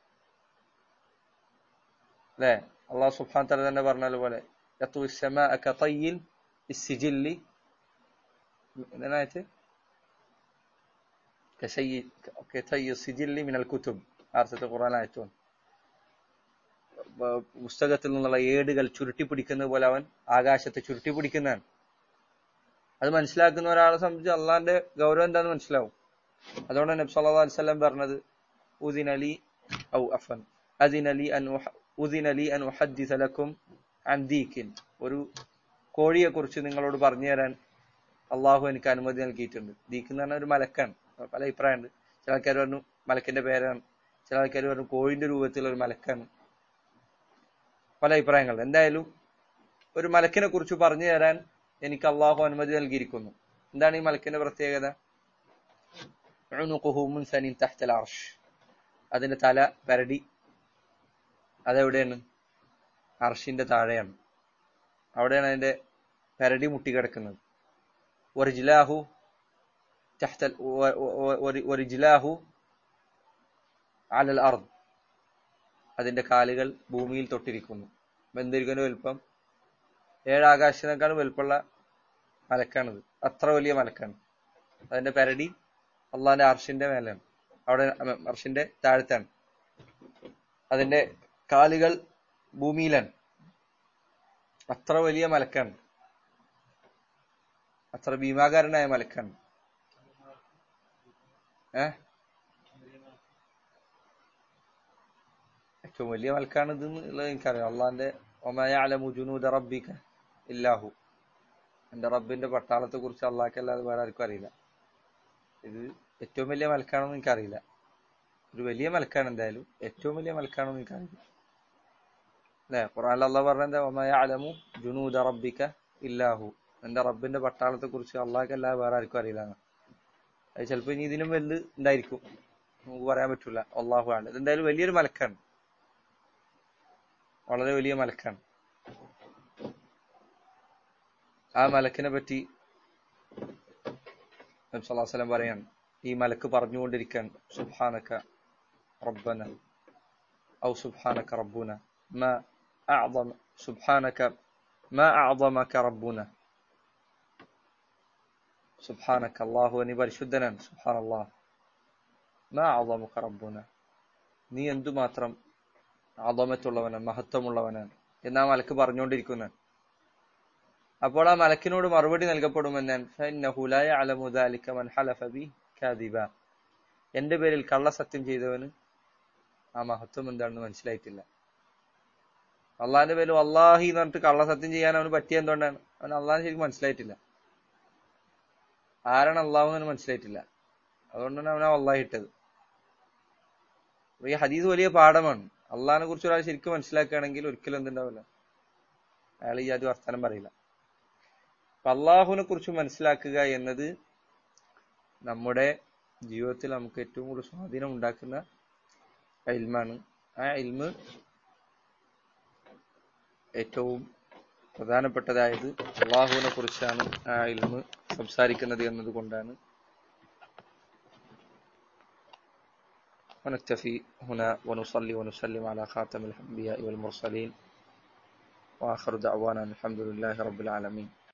അല്ലെ അള്ളാഹു സുബ്ഹാൻ തല തന്നെ പറഞ്ഞ പോലെ സിജില്ലി എന്തിനായിട്ട് സിജില്ലി മിനൽ കുത്തുബ് ആർസത്തെ ഖുർആൻ ആയത്തോൻ പുസ്തകത്തിൽ നിന്നുള്ള ഏടുകൾ ചുരുട്ടി പിടിക്കുന്നത് പോലെ അവൻ ആകാശത്തെ ചുരുട്ടി പിടിക്കുന്നതാണ് അത് മനസ്സിലാക്കുന്ന ഒരാളെ സംബന്ധിച്ച് അള്ളാന്റെ ഗൗരവം എന്താന്ന് മനസ്സിലാവും അതുകൊണ്ട് നബി സല്ലല്ലാഹു അലൈഹി വസല്ലം പറഞ്ഞത് ഉദിനലി ഔ അഫൻ അതിനലി അൻ ഉദിനലി അൻ ഉഹദ്ദിസ ലക്കും അൻ ദീക്കിൻ ഒരു കോഴിയെ കുറിച്ച് നിങ്ങളോട് പറഞ്ഞു തരാൻ അള്ളാഹു എനിക്ക് അനുമതി നൽകിയിട്ടുണ്ട് ദീക്ക് എന്ന് പറഞ്ഞ ഒരു മലക്കാണ് പല അഭിപ്രായമുണ്ട് ചില ആൾക്കാർ പറഞ്ഞു മലക്കിന്റെ പേരാണ് ചില ആൾക്കാർ പറഞ്ഞു കോഴിന്റെ രൂപത്തിലുള്ള ഒരു മലക്കാണ് പല അഭിപ്രായങ്ങൾ എന്തായാലും ഒരു മലക്കിനെ കുറിച്ച് പറഞ്ഞു തരാൻ എനിക്ക് അള്ളാഹു അനുമതി നൽകിയിരിക്കുന്നു എന്താണ് ഈ മലക്കിന്റെ പ്രത്യേകത അർഷ് അതിന്റെ തല പരടി അതെവിടെയാണ് അർഷിന്റെ താഴെയാണ് അവിടെയാണ് അതിന്റെ പരടി മുട്ടിക്കിടക്കുന്നത് ഒറിജിലാഹു ഒറിജിലാഹു അലൽ അർദ് അതിന്റെ കാലുകൾ ഭൂമിയിൽ തൊട്ടിരിക്കുന്നു ബന്ധിരിക്കുന്ന വലുപ്പം ഏഴ് ആകാശത്തിനേക്കാളും വലുപ്പമുള്ള മലക്കാണിത് അത്ര വലിയ മലക്കാണ് അതിന്റെ പരടി അള്ളാന്റെ അർഷിന്റെ മേലാണ് അവിടെ അർഷിന്റെ താഴത്താണ് അതിന്റെ കാലുകൾ ഭൂമിയിലാണ് അത്ര വലിയ മലക്കാണ് അത്ര ഭീമാകാരനായ മലക്കാണ് ഏ ഏറ്റവും വലിയ മലക്കാണ് ഇത് എന്നുള്ളത് എനിക്കറിയാം അള്ളാന്റെ ഒമയാലമു ജുനൂദ റബ്ബിക ഇല്ലാഹു എന്റെ റബ്ബിന്റെ പട്ടാളത്തെ കുറിച്ച് അള്ളാഹ്ക്കല്ലാതെ വേറെ ആർക്കും അറിയില്ല ഇത് ഏറ്റവും വലിയ മലക്കാണെന്ന് എനിക്കറിയില്ല ഒരു വലിയ മലക്കാണ് എന്തായാലും ഏറ്റവും വലിയ മലക്കാണെന്ന് എനിക്കറിയില്ല അല്ലെ ഖുറാനിൽ അള്ളാഹ് പറഞ്ഞ എന്താ ഒമയാലമു ജുനൂദ റബ്ബിക ഇല്ലാഹു എന്റെ റബ്ബിന്റെ പട്ടാളത്തെ കുറിച്ച് അള്ളാഹ്ക്കല്ലാതെ വേറെ ആർക്കും അറിയില്ല അത് ചിലപ്പോ ഇനി ഇതിനും വലുത് ഉണ്ടായിരിക്കും നമുക്ക് പറയാൻ പറ്റൂല അള്ളാഹു ആണ് ഇതെന്തായാലും വലിയൊരു മലക്കാണ് വളരെ വലിയ മലക്കാണ് ആ മലക്കിനെ പറ്റി നബ്സല്ലാസ്ലം പറയാണ് ഈ മലക്ക് പറഞ്ഞുകൊണ്ടിരിക്കാൻ സുബ്ഹാനക റബ്ബന ഔ സുബ്ഹാനക റബ്ബുന മാ അഅظم സുബ്ഹാനക മാ അഅظമക റബ്ബുന സുബ്ഹാനക അല്ലാഹു നീ പരിശുദ്ധനാണ് സുബ്ഹാനല്ലാഹ് മാ അഅظമക റബ്ബുന നീ എന്തുമാത്രം അധമത്തുള്ളവനാണ് മഹത്വമുള്ളവനാണ് എന്നാ മലക്ക് പറഞ്ഞുകൊണ്ടിരിക്കുന്നത് അപ്പോൾ ആ മലക്കിനോട് മറുപടി നൽകപ്പെടുമെന്നാൻ എന്റെ പേരിൽ കള്ളസത്യം ചെയ്തവന് ആ മഹത്വം എന്താണെന്ന് മനസ്സിലായിട്ടില്ല അള്ളാഹിന്റെ പേരിൽ അള്ളാഹി എന്ന് പറഞ്ഞിട്ട് കള്ളസത്യം ചെയ്യാൻ അവന് പറ്റിയ എന്തുകൊണ്ടാണ് അവൻ അള്ളാഹിന് ശരിക്കും മനസ്സിലായിട്ടില്ല ആരാണ് അള്ളാഹു എന്ന് മനസ്സിലായിട്ടില്ല അതുകൊണ്ടാണ് അവൻ അള്ളാഹി ഇട്ടത് അപ്പൊ ഈ ഹദീസ് വലിയ പാഠമാണ് അള്ളാഹിനെ കുറിച്ച് ഒരാൾ ശരിക്കും മനസ്സിലാക്കുകയാണെങ്കിൽ ഒരിക്കലും എന്തുണ്ടാവില്ല അയാൾ ഈ ജാതി വർത്താനം പറയില്ല അപ്പൊ അള്ളാഹുവിനെ കുറിച്ച് മനസ്സിലാക്കുക എന്നത് നമ്മുടെ ജീവിതത്തിൽ നമുക്ക് ഏറ്റവും കൂടുതൽ സ്വാധീനം ഉണ്ടാക്കുന്ന ഇൽമാണ് ആ ഇൽമ് ഏറ്റവും പ്രധാനപ്പെട്ടതായത് അള്ളാഹുവിനെ കുറിച്ചാണ് ആ ഇൽമ് സംസാരിക്കുന്നത് എന്നതുകൊണ്ടാണ് ونكتفي هنا ونصلي ونسلم على خاتم الأنبياء والمرسلين وآخر دعوانا الحمد لله رب العالمين